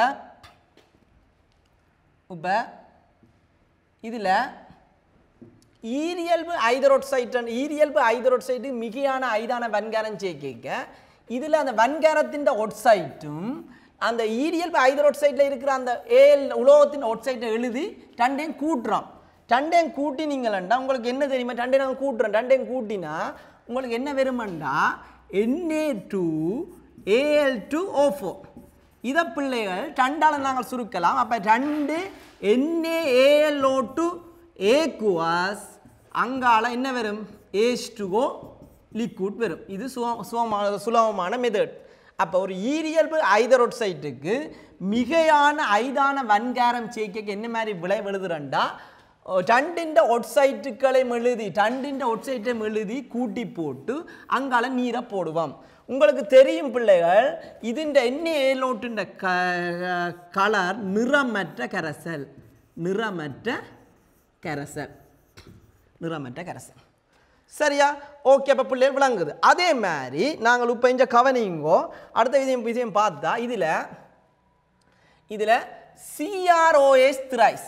Speaker 1: இப்போ இதில் ஈரியல்பு ஐதரோட்சைட் ஈரியல்பு ஐதரோட்சைட்டு மிகையான ஐதான வன்காரம் சேர்க்க இதில் அந்த வன்காரத்தின் ஒட்சைட்டும் அந்த ஈரியல்பு ஐதரோட்சைட்டில் இருக்கிற அந்த ஏல் உலோகத்தின் ஒட்சைட்டை எழுதி ரெண்டையும் கூட்டுறோம் ரெண்டையும் கூட்டினீங்களா உங்களுக்கு என்ன தெரியுமா ரெண்டையும் நாங்கள் கூட்டுறோம் ரெண்டையும் கூட்டினா உங்களுக்கு என்ன வருமாண்டா NA two AL two O four இதை பிள்ளைகள் ரெண்டால நாங்கள் சுருக்கலாம் அப்போ ரெண்டு என்ஏஏஎல்ஓ டு ஏக்குவாஸ் அங்கால என்ன வரும் ஏஸ் டுகோ லிக்விட் வரும் இது சுவ சுவமான சுலபமான மெத்தட் அப்போ ஒரு ஈரியல்பு ஐதரோட்சைட்டுக்கு மிகையான ஐதான வன்காரம் சேர்க்க என்ன மாதிரி விளை எழுதுறண்டா டண்டிൻ്റെ ஒட்சைட்டுக்களை எழுதி டண்டிൻ്റെ ஒட்சைட்டை எழுதி கூட்டி போட்டு அங்கால நீரை போடுவோம் உங்களுக்கு தெரியும் பிள்ளைகள் ഇതിൻ്റെ എണ്ണ ഏലോട്ടിൻ്റെ കളർ നിറമറ്റ കരസൽ നിറമറ്റ കരസൽ நிறமற்ற கரைசல் சரியா ஓகே அப்போ பிள்ளைகள் விளங்குது அதே மாதிரி நாங்கள் இப்போ இங்கே கவனிங்கோ அடுத்த விஷயம் விஷயம் பார்த்தா இதில் இதில் சிஆர்ஓஎஸ் திரைஸ்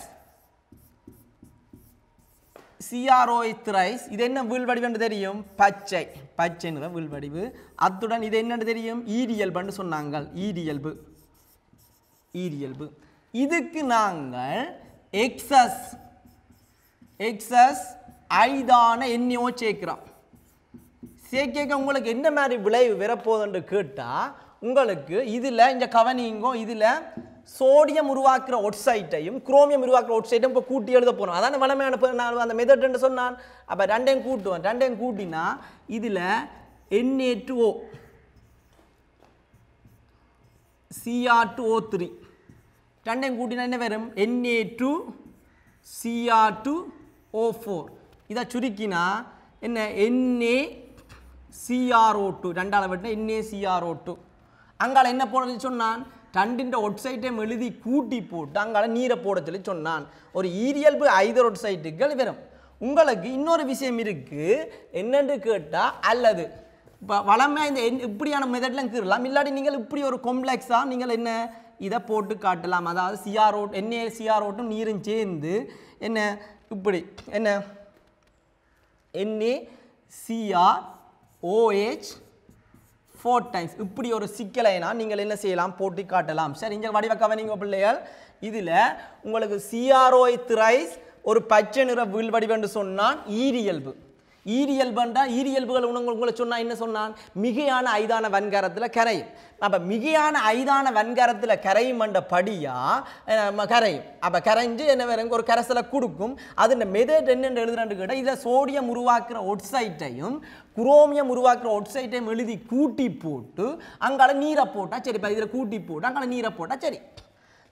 Speaker 1: சிஆர்ஓஎஸ் திரைஸ் இது என்ன வீழ்வடிவுன்னு தெரியும் பச்சை பச்சை நிற வீழ்வடிவு அத்துடன் இது என்னன்னு தெரியும் ஈரியல்புன்னு சொன்னாங்க ஈரியல்பு ஈரியல்பு இதுக்கு நாங்கள் எக்ஸஸ் எக்ஸஸ் ஐதான எண்ணியோ சேர்க்கிறோம் சேர்க்க உங்களுக்கு என்ன மாதிரி விளைவு வரப்போகுதுன்னு கேட்டால் உங்களுக்கு இதில் இந்த கவனிங்கோ இதில் சோடியம் உருவாக்குற ஒட்சைட்டையும் குரோமியம் உருவாக்குற ஒட்சைட்டையும் இப்போ கூட்டி எழுத போகிறோம் அதான வளமையான இப்ப நான் அந்த மெத்தட்னு சொன்னான் அப்போ ரெண்டையும் கூட்டுவேன் ரெண்டையும் கூட்டினா இதில் NA two O CR two O three ரெண்டையும் கூட்டினா என்ன வரும் NA two CR two O four இதை சுருக்கினா என்ன என்ஏ சிஆர்ஓ டூ ரெண்டாவது விட்டு என்ஏ சிஆர்ஓ டூ அங்கால என்ன போட சொல்லி சொன்னான் ரெண்டிൻ്റെ ஒட்சைட்டையும் எழுதி கூட்டி போட்டு அங்கால நீரை போட சொல்லி சொன்னான் ஒரு ஈரியல்பு ஐதர் ஒட்சைட்டுகள் வரும் உங்களுக்கு இன்னொரு விஷயம் இருக்குது என்னன்னு கேட்டால் அல்லது இப்போ வளமையாக இந்த என் இப்படியான மெத்தட்லாம் கீறலாம் இல்லாட்டி நீங்கள் இப்படி ஒரு காம்ப்ளெக்ஸாக நீங்கள் என்ன இதை போட்டு காட்டலாம் அதாவது சிஆர் ஓட் என்ஏ சிஆர் ஓட்டும் நீரும் சேர்ந்து என்ன இப்படி என்ன NA CR OH four times இப்படி ஒரு சிக்கலைனா நீங்கள் என்ன செய்யலாம் போட்டு காட்டலாம் சரி இங்கே வடிவ கவனிங்க பிள்ளைகள் இதில் உங்களுக்கு சிஆர்ஓஐ திரைஸ் ஒரு பச்சை நிற வீழ் வடிவென்று சொன்னான் ஈரியல்பு ஈரியல்புன்றா ஈரியல்புகள் உணவு உங்களை சொன்னா என்ன சொன்னான் மிகையான ஐதான வன்காரத்தில் கரையும் அப்போ மிகையான ஐதான வன்காரத்தில் கரையும் என்ற படியாக கரையும் அப்போ கரைஞ்சு என்ன வேற ஒரு கரைசலை கொடுக்கும் அது இந்த மெதட் என்னென்று எழுதுறேன்னு கேட்டால் இதில் சோடியம் உருவாக்குற ஒட்சைட்டையும் குரோமியம் உருவாக்குற ஒட்சைட்டையும் எழுதி கூட்டி போட்டு அங்கால நீரை போட்டால் சரி இப்போ இதில் கூட்டி போட்டு அங்கால நீரை போட்டால் சரி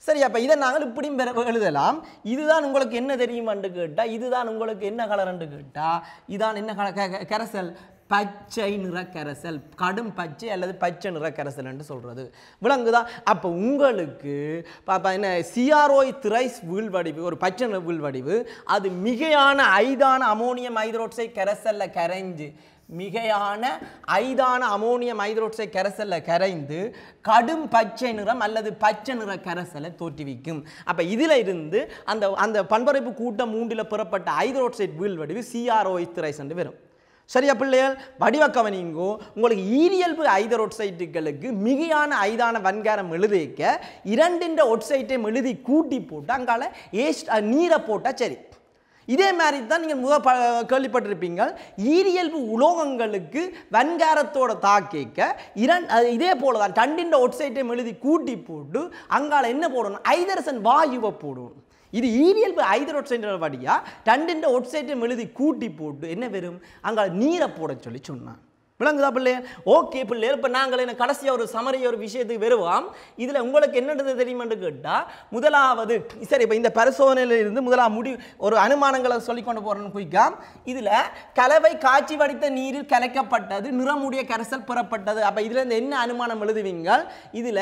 Speaker 1: சரி அப்போ இதை நாங்கள் இப்படியும் பெற- எழுதலாம் இதுதான் உங்களுக்கு என்ன தெரியுமான்னு கேட்டால் இதுதான் உங்களுக்கு என்ன கலர்ன்னு கேட்டால் இதான் என்ன கலர் க- க- கரைசல் பச்சை நிற கரைசல் கடும் பச்சை அல்லது பச்சை நிற கரைசல் என்று சொல்கிறது விளங்குதா அப்போ உங்களுக்கு பாப்பா என்ன சிஆர்ஓய் திரைஸ் வீழ்வடிவு ஒரு பச்சை நிற வீழ்வடிவு அது மிகையான ஐதான அமோனியம் ஹைட்ரோக்சைட் கரைசல்ல கரைஞ்சு மிகையான ஐதான அமோனியம் ஹைட்ரோக்சைட் கரைசல்ல கரைந்து கடும் பச்சை நிறம் அல்லது பச்சை நிற கரைசலை தோற்றுவிக்கும் அப்போ இதில் இருந்து அந்த அந்த பண்பறைப்பு கூட்டம் மூன்றில் பெறப்பட்ட ஹைட்ரோக்சைட் வீழ்வடிவு சிஆர்ஓய் திரைஸ் என்று வரும் சரியா பிள்ளைகள் வடிவ கவனிங்கோ உங்களுக்கு ஈரியல்பு ஐதர் ஒட்சைட்டுகளுக்கு மிகையான ஐதான வன்காரம் எழுதிக்க இரண்டின்ற ஒட்சைட்டையும் எழுதி கூட்டி போட்டு அங்கால ஏஸ்ட் நீரை போட்டால் சரி இதே மாதிரி தான் நீங்கள் முத ப கேள்விப்பட்டிருப்பீங்க ஈரியல்பு உலோகங்களுக்கு வன்காரத்தோட தாக்கிக்க இரண் அது இதே போல தான் டண்டின்ற ஒட்சைட்டையும் எழுதி கூட்டி போட்டு அங்கால என்ன போடணும் ஐதரசன் வாயுவை போடணும் இது ஈரியல்பு ஐதரோட்சைன்ற வழியா ரெண்டு ஒட்சைட்டும் எழுதி கூட்டி போட்டு என்ன வெறும் அங்கே நீரை போட சொல்லி சொன்னான் விளங்குதா பிள்ளைய ஓகே பிள்ளை இப்போ நாங்கள் என்ன கடைசியாக ஒரு சமரி ஒரு விஷயத்துக்கு வருவோம் இதில் உங்களுக்கு என்னது தெரியுமென்று கேட்டால் முதலாவது சரி இப்போ இந்த பரிசோதனையில இருந்து முதலாம் முடி ஒரு அனுமானங்களை சொல்லிக்கொண்டு போகிறேன்னு குயிக்கா இதில் கலவை காய்ச்சி வடித்த நீரில் கலைக்கப்பட்டது நிறமுடைய கரைசல் பெறப்பட்டது அப்போ இதில் இருந்து என்ன அனுமானம் எழுதுவீங்க இதில்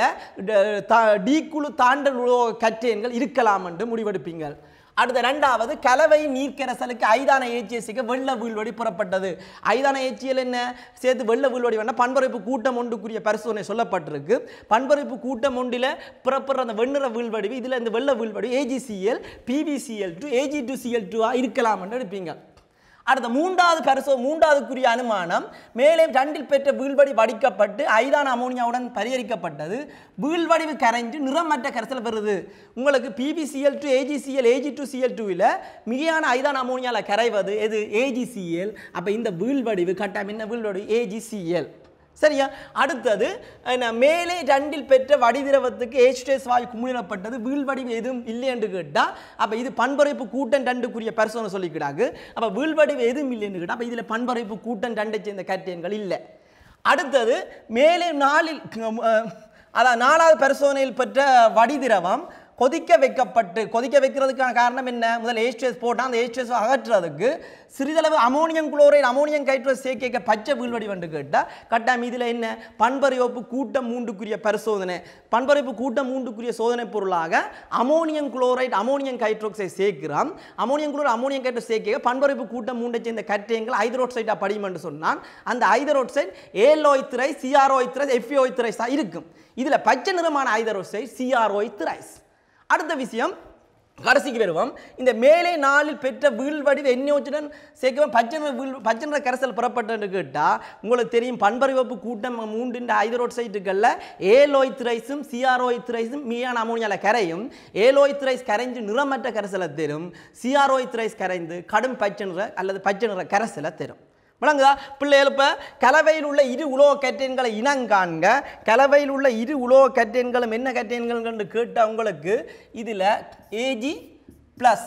Speaker 1: டி குழு தாண்டல் உலோக கற்றேன்கள் இருக்கலாம் என்று முடிவெடுப்பீங்க அடுத்த ரெண்டாவது கலவை நீர்க்கரசலுக்கு ஐதான ஏச்சியசிக்கு வெள்ள வீழ்வடி புறப்பட்டது ஐதான ஏச்சியல் என்ன சேர்த்து வெள்ள வீழ்வடி வேணா பண்பறைப்பு கூட்டம் ஒன்றுக்குரிய பரிசோதனை சொல்லப்பட்டிருக்கு பண்பறைப்பு கூட்டம் ஒன்றில் புறப்படுற அந்த வெண்ணிற வீழ்வடிவு இதில் இந்த வெள்ள வீழ்வடி AGCL PVCL two AG two CL டூவாக இருக்கலாம் என்று எடுப்பீங்க அடுத்த மூன்றாவது பரிசோ மூன்றாவதுக்குரிய அனுமானம் மேலே ரெண்டில் பெற்ற வீழ்வடி வடிக்கப்பட்டு ஐதான அமோனியாவுடன் பரிகரிக்கப்பட்டது வீழ்வடிவு கரைஞ்சு நிறமற்ற கரைசல் வருது உங்களுக்கு PBCL two AGCL AG two CL டூவில் மிகையான ஐதான அமோனியாவில் கரைவது எது ஏஜிசிஎல் அப்போ இந்த வீழ்வடிவு கட்டாயம் என்ன வீழ்வடிவு ஏஜிசிஎல் சரியா அடுத்தது என்ன மேலே ரெண்டில் பெற்ற வடிதிரவத்துக்கு ஏஸ்டேஸ் வாயு குமிழப்பட்டது வீழ்வடிவு எதுவும் இல்லை என்று கேட்டால் அப்போ இது பண்பறைப்பு கூட்டம் ரெண்டுக்குரிய பரிசோதனை சொல்லிக்கிறாங்க அப்போ வீழ்வடிவு எதுவும் இல்லைன்னு கேட்டால் அப்போ இதில் பண்பறைப்பு கூட்டம் ரெண்டை சேர்ந்த கட்டியன்கள் இல்லை அடுத்தது மேலே நாளில் அஹ், அதான் நாலாவது பரிசோதனையில் பெற்ற வடிதிரவம் கொதிக்க வைக்கப்பட்டு கொதிக்க வைக்கிறதுக்கான காரணம் என்ன முதல்ல ஏஸ்ட்ரேஸ் போட்டால் அந்த ஏஸ்ட்ரேஸ் அகற்றுறதுக்கு சிறிதளவு அமோனியம் குளோரைடு அமோனியம் கைட்ரோஸ் சேர்க்க பச்சை வீழ்வடி வந்து கேட்டால் கட்டாயம் இதில் என்ன பண்பறிவப்பு கூட்டம் மூன்றுக்குரிய பரிசோதனை பண்பறிப்பு கூட்டம் மூன்றுக்குரிய சோதனை பொருளாக அமோனியம் குளோரைடு அமோனியம் கைட்ரோக்சைடு சேர்க்கிறோம் அமோனியம் குளோரைடு அமோனியம் கைட்ரோஸ் சேர்க்க பண்பறிப்பு கூட்டம் மூன்றை சேர்ந்த கட்டியங்கள் ஹைதரோட்சைடாக படியும் என்று சொன்னால் அந்த ஹைதரோட்சைட் ஏலோய்த்திரை சிஆர்ஓய்த்திரை எஃப்ஓய்த்திரைஸ் தான் இருக்கும் இதில் பச்சை நிறமான ஹைதரோட்சைட் சிஆர்ஓய்த்திரைஸ் அடுத்த விஷயம் கடைசிக்கு வருவோம் இந்த மேலே நாளில் பெற்ற வீழ்வடிவு எண்ணெயுடன் சேர்க்கவும் பச்சை நிற வீழ் பச்சை நிற கரைசல் புறப்பட்டன்னு கேட்டால் உங்களுக்கு தெரியும் பண்பறிவப்பு கூட்டம் மூன்றின் ஐதரோட் சைட்டுகளில் ஏலோய் திரைஸும் சிஆர்ஓய் திரைஸும் மீயான அமோனியாவில் கரையும் ஏலோய் திரைஸ் கரைஞ்சு நிறமற்ற கரைசலை தரும் சிஆர்ஓய் திரைஸ் கரைந்து கடும் பச்சை நிற அல்லது பச்சை நிற கரைசலை தரும் விளங்குதா பிள்ளைகள் இப்போ கலவையில் உள்ள இரு உலோக கற்றேன்களை இனங்காண்க கலவையில் உள்ள இரு உலோக கற்றேன்களும் என்ன கற்றேன்கள் கேட்டால் உங்களுக்கு இதில் ஏஜி ப்ளஸ்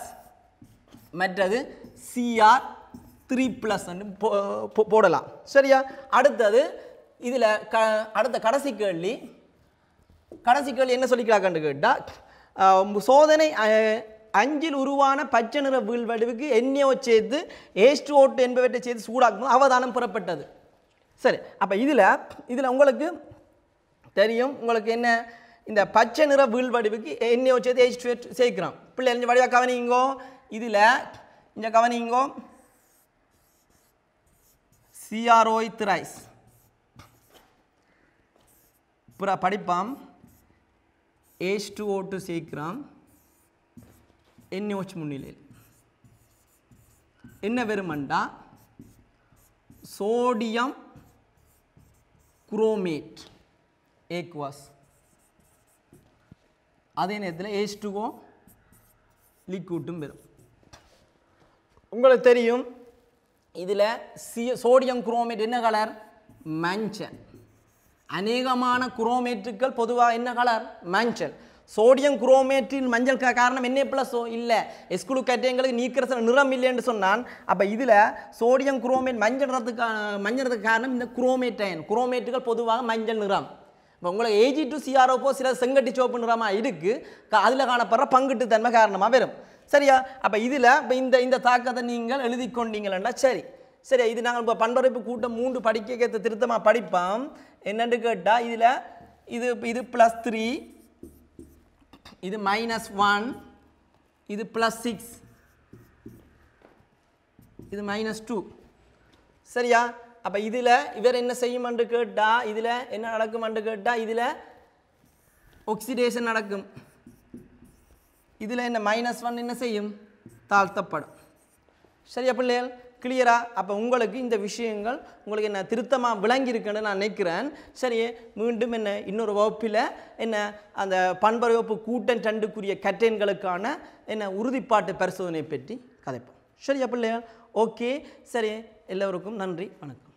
Speaker 1: மற்றது சிஆர் த்ரீ ப்ளஸ் போடலாம் சரியா அடுத்தது இதில் க அடுத்த கடைசி கேள்வி கடைசி கேள்வி என்ன சொல்லிக்கிறாங்கன்னு கேட்டால் சோதனை அஹ், அஞ்சில் உருவான பச்சை நிற வீழ்வடிவுக்கு எண்ணெயோ சேர்த்து ஏஸ்ட் ஓட்டு என்பவற்றை சேர்த்து சூடாக்கும் அவதானம் பெறப்பட்டது சரி அப்போ இதில் இதில் உங்களுக்கு தெரியும் உங்களுக்கு என்ன இந்த பச்சை நிற வீழ்வடிவுக்கு எண்ணெயோ சேர்த்து ஏஸ்ட் சேர்க்கிறோம் பிள்ளை எரிஞ்ச வடிவாக கவனிங்கோ இதில் இங்கே கவனிங்கோ சிஆர்ஓய் திரைஸ் புறா படிப்பாம் ஏச் டூ ஓ டூ சேர்க்கிறோம் என்ஓச் முன்னிலையில் என்ன வெறுமண்டா சோடியம் குரோமேட் ஏக்வாஸ் அதே நேரத்தில் ஏச் டூஓ லிக்விட்டும் வரும் உங்களுக்கு தெரியும் இதில் சி சோடியம் குரோமேட் என்ன கலர் மஞ்சள் அநேகமான குரோமேட்டுகள் பொதுவாக என்ன கலர் மஞ்சள் சோடியம் குரோமேட்டின் மஞ்சள் கா- காரணம் என்ன ப்ளஸோ இல்லை எஸ்குழு கட்டியங்களுக்கு நீக்கிற நிறம் இல்லைன்னு சொன்னான் அப்போ இதில் சோடியம் குரோமேட் மஞ்சள் நிறத்துக்கு மஞ்சள் நிறத்துக்கு காரணம் இந்த குரோமேட் அயன் குரோமேட்டுகள் பொதுவாக மஞ்சள் நிறம் இப்போ உங்களுக்கு ஏஜி டு சிஆர்ஓப்போ சில செங்கட்டி சோப்புன்றமா இருக்குது அதில் காணப்படுற பங்குட்டு தன்மை காரணமாக வரும் சரியா அப்போ இதில் இப்போ இந்த இந்த தாக்கத்தை நீங்கள் எழுதி கொண்டீங்களா சரி சரி இது நாங்கள் இப்போ பண்பரைப்பு கூட்டம் மூன்று படிக்க திருத்தமாக படிப்போம் என்னன்னு கேட்டால் இதில் இது இது ப்ளஸ் த்ரீ இது மைனஸ் ஒன் இது ப்ளஸ் சிக்ஸ் இது மைனஸ் டூ சரியா அப்போ இதில் இவர் என்ன செய்யுமென்று கேட்டால் இதில் என்ன நடக்குமென்று கேட்டால் இதில் ஆக்சிடேஷன் நடக்கும் இதில் என்ன மைனஸ் ஒன் என்ன செய்யும் தாழ்த்தப்படும் சரியா பிள்ளைகள் கிளியரா அப்போ உங்களுக்கு இந்த விஷயங்கள் உங்களுக்கு என்ன திருத்தமாக விளங்கியிருக்குன்னு நான் நினைக்கிறேன் சரி மீண்டும் என்ன இன்னொரு வகுப்பில் என்ன அந்த பண்பரவப்பு கூட்டம் ரெண்டுக்குரிய கட்டெண்களுக்கான என்ன உறுதிப்பாட்டு பரிசோதனை பற்றி கதைப்போம் சரியா பிள்ளைகள் ஓகே சரி எல்லோருக்கும் நன்றி வணக்கம்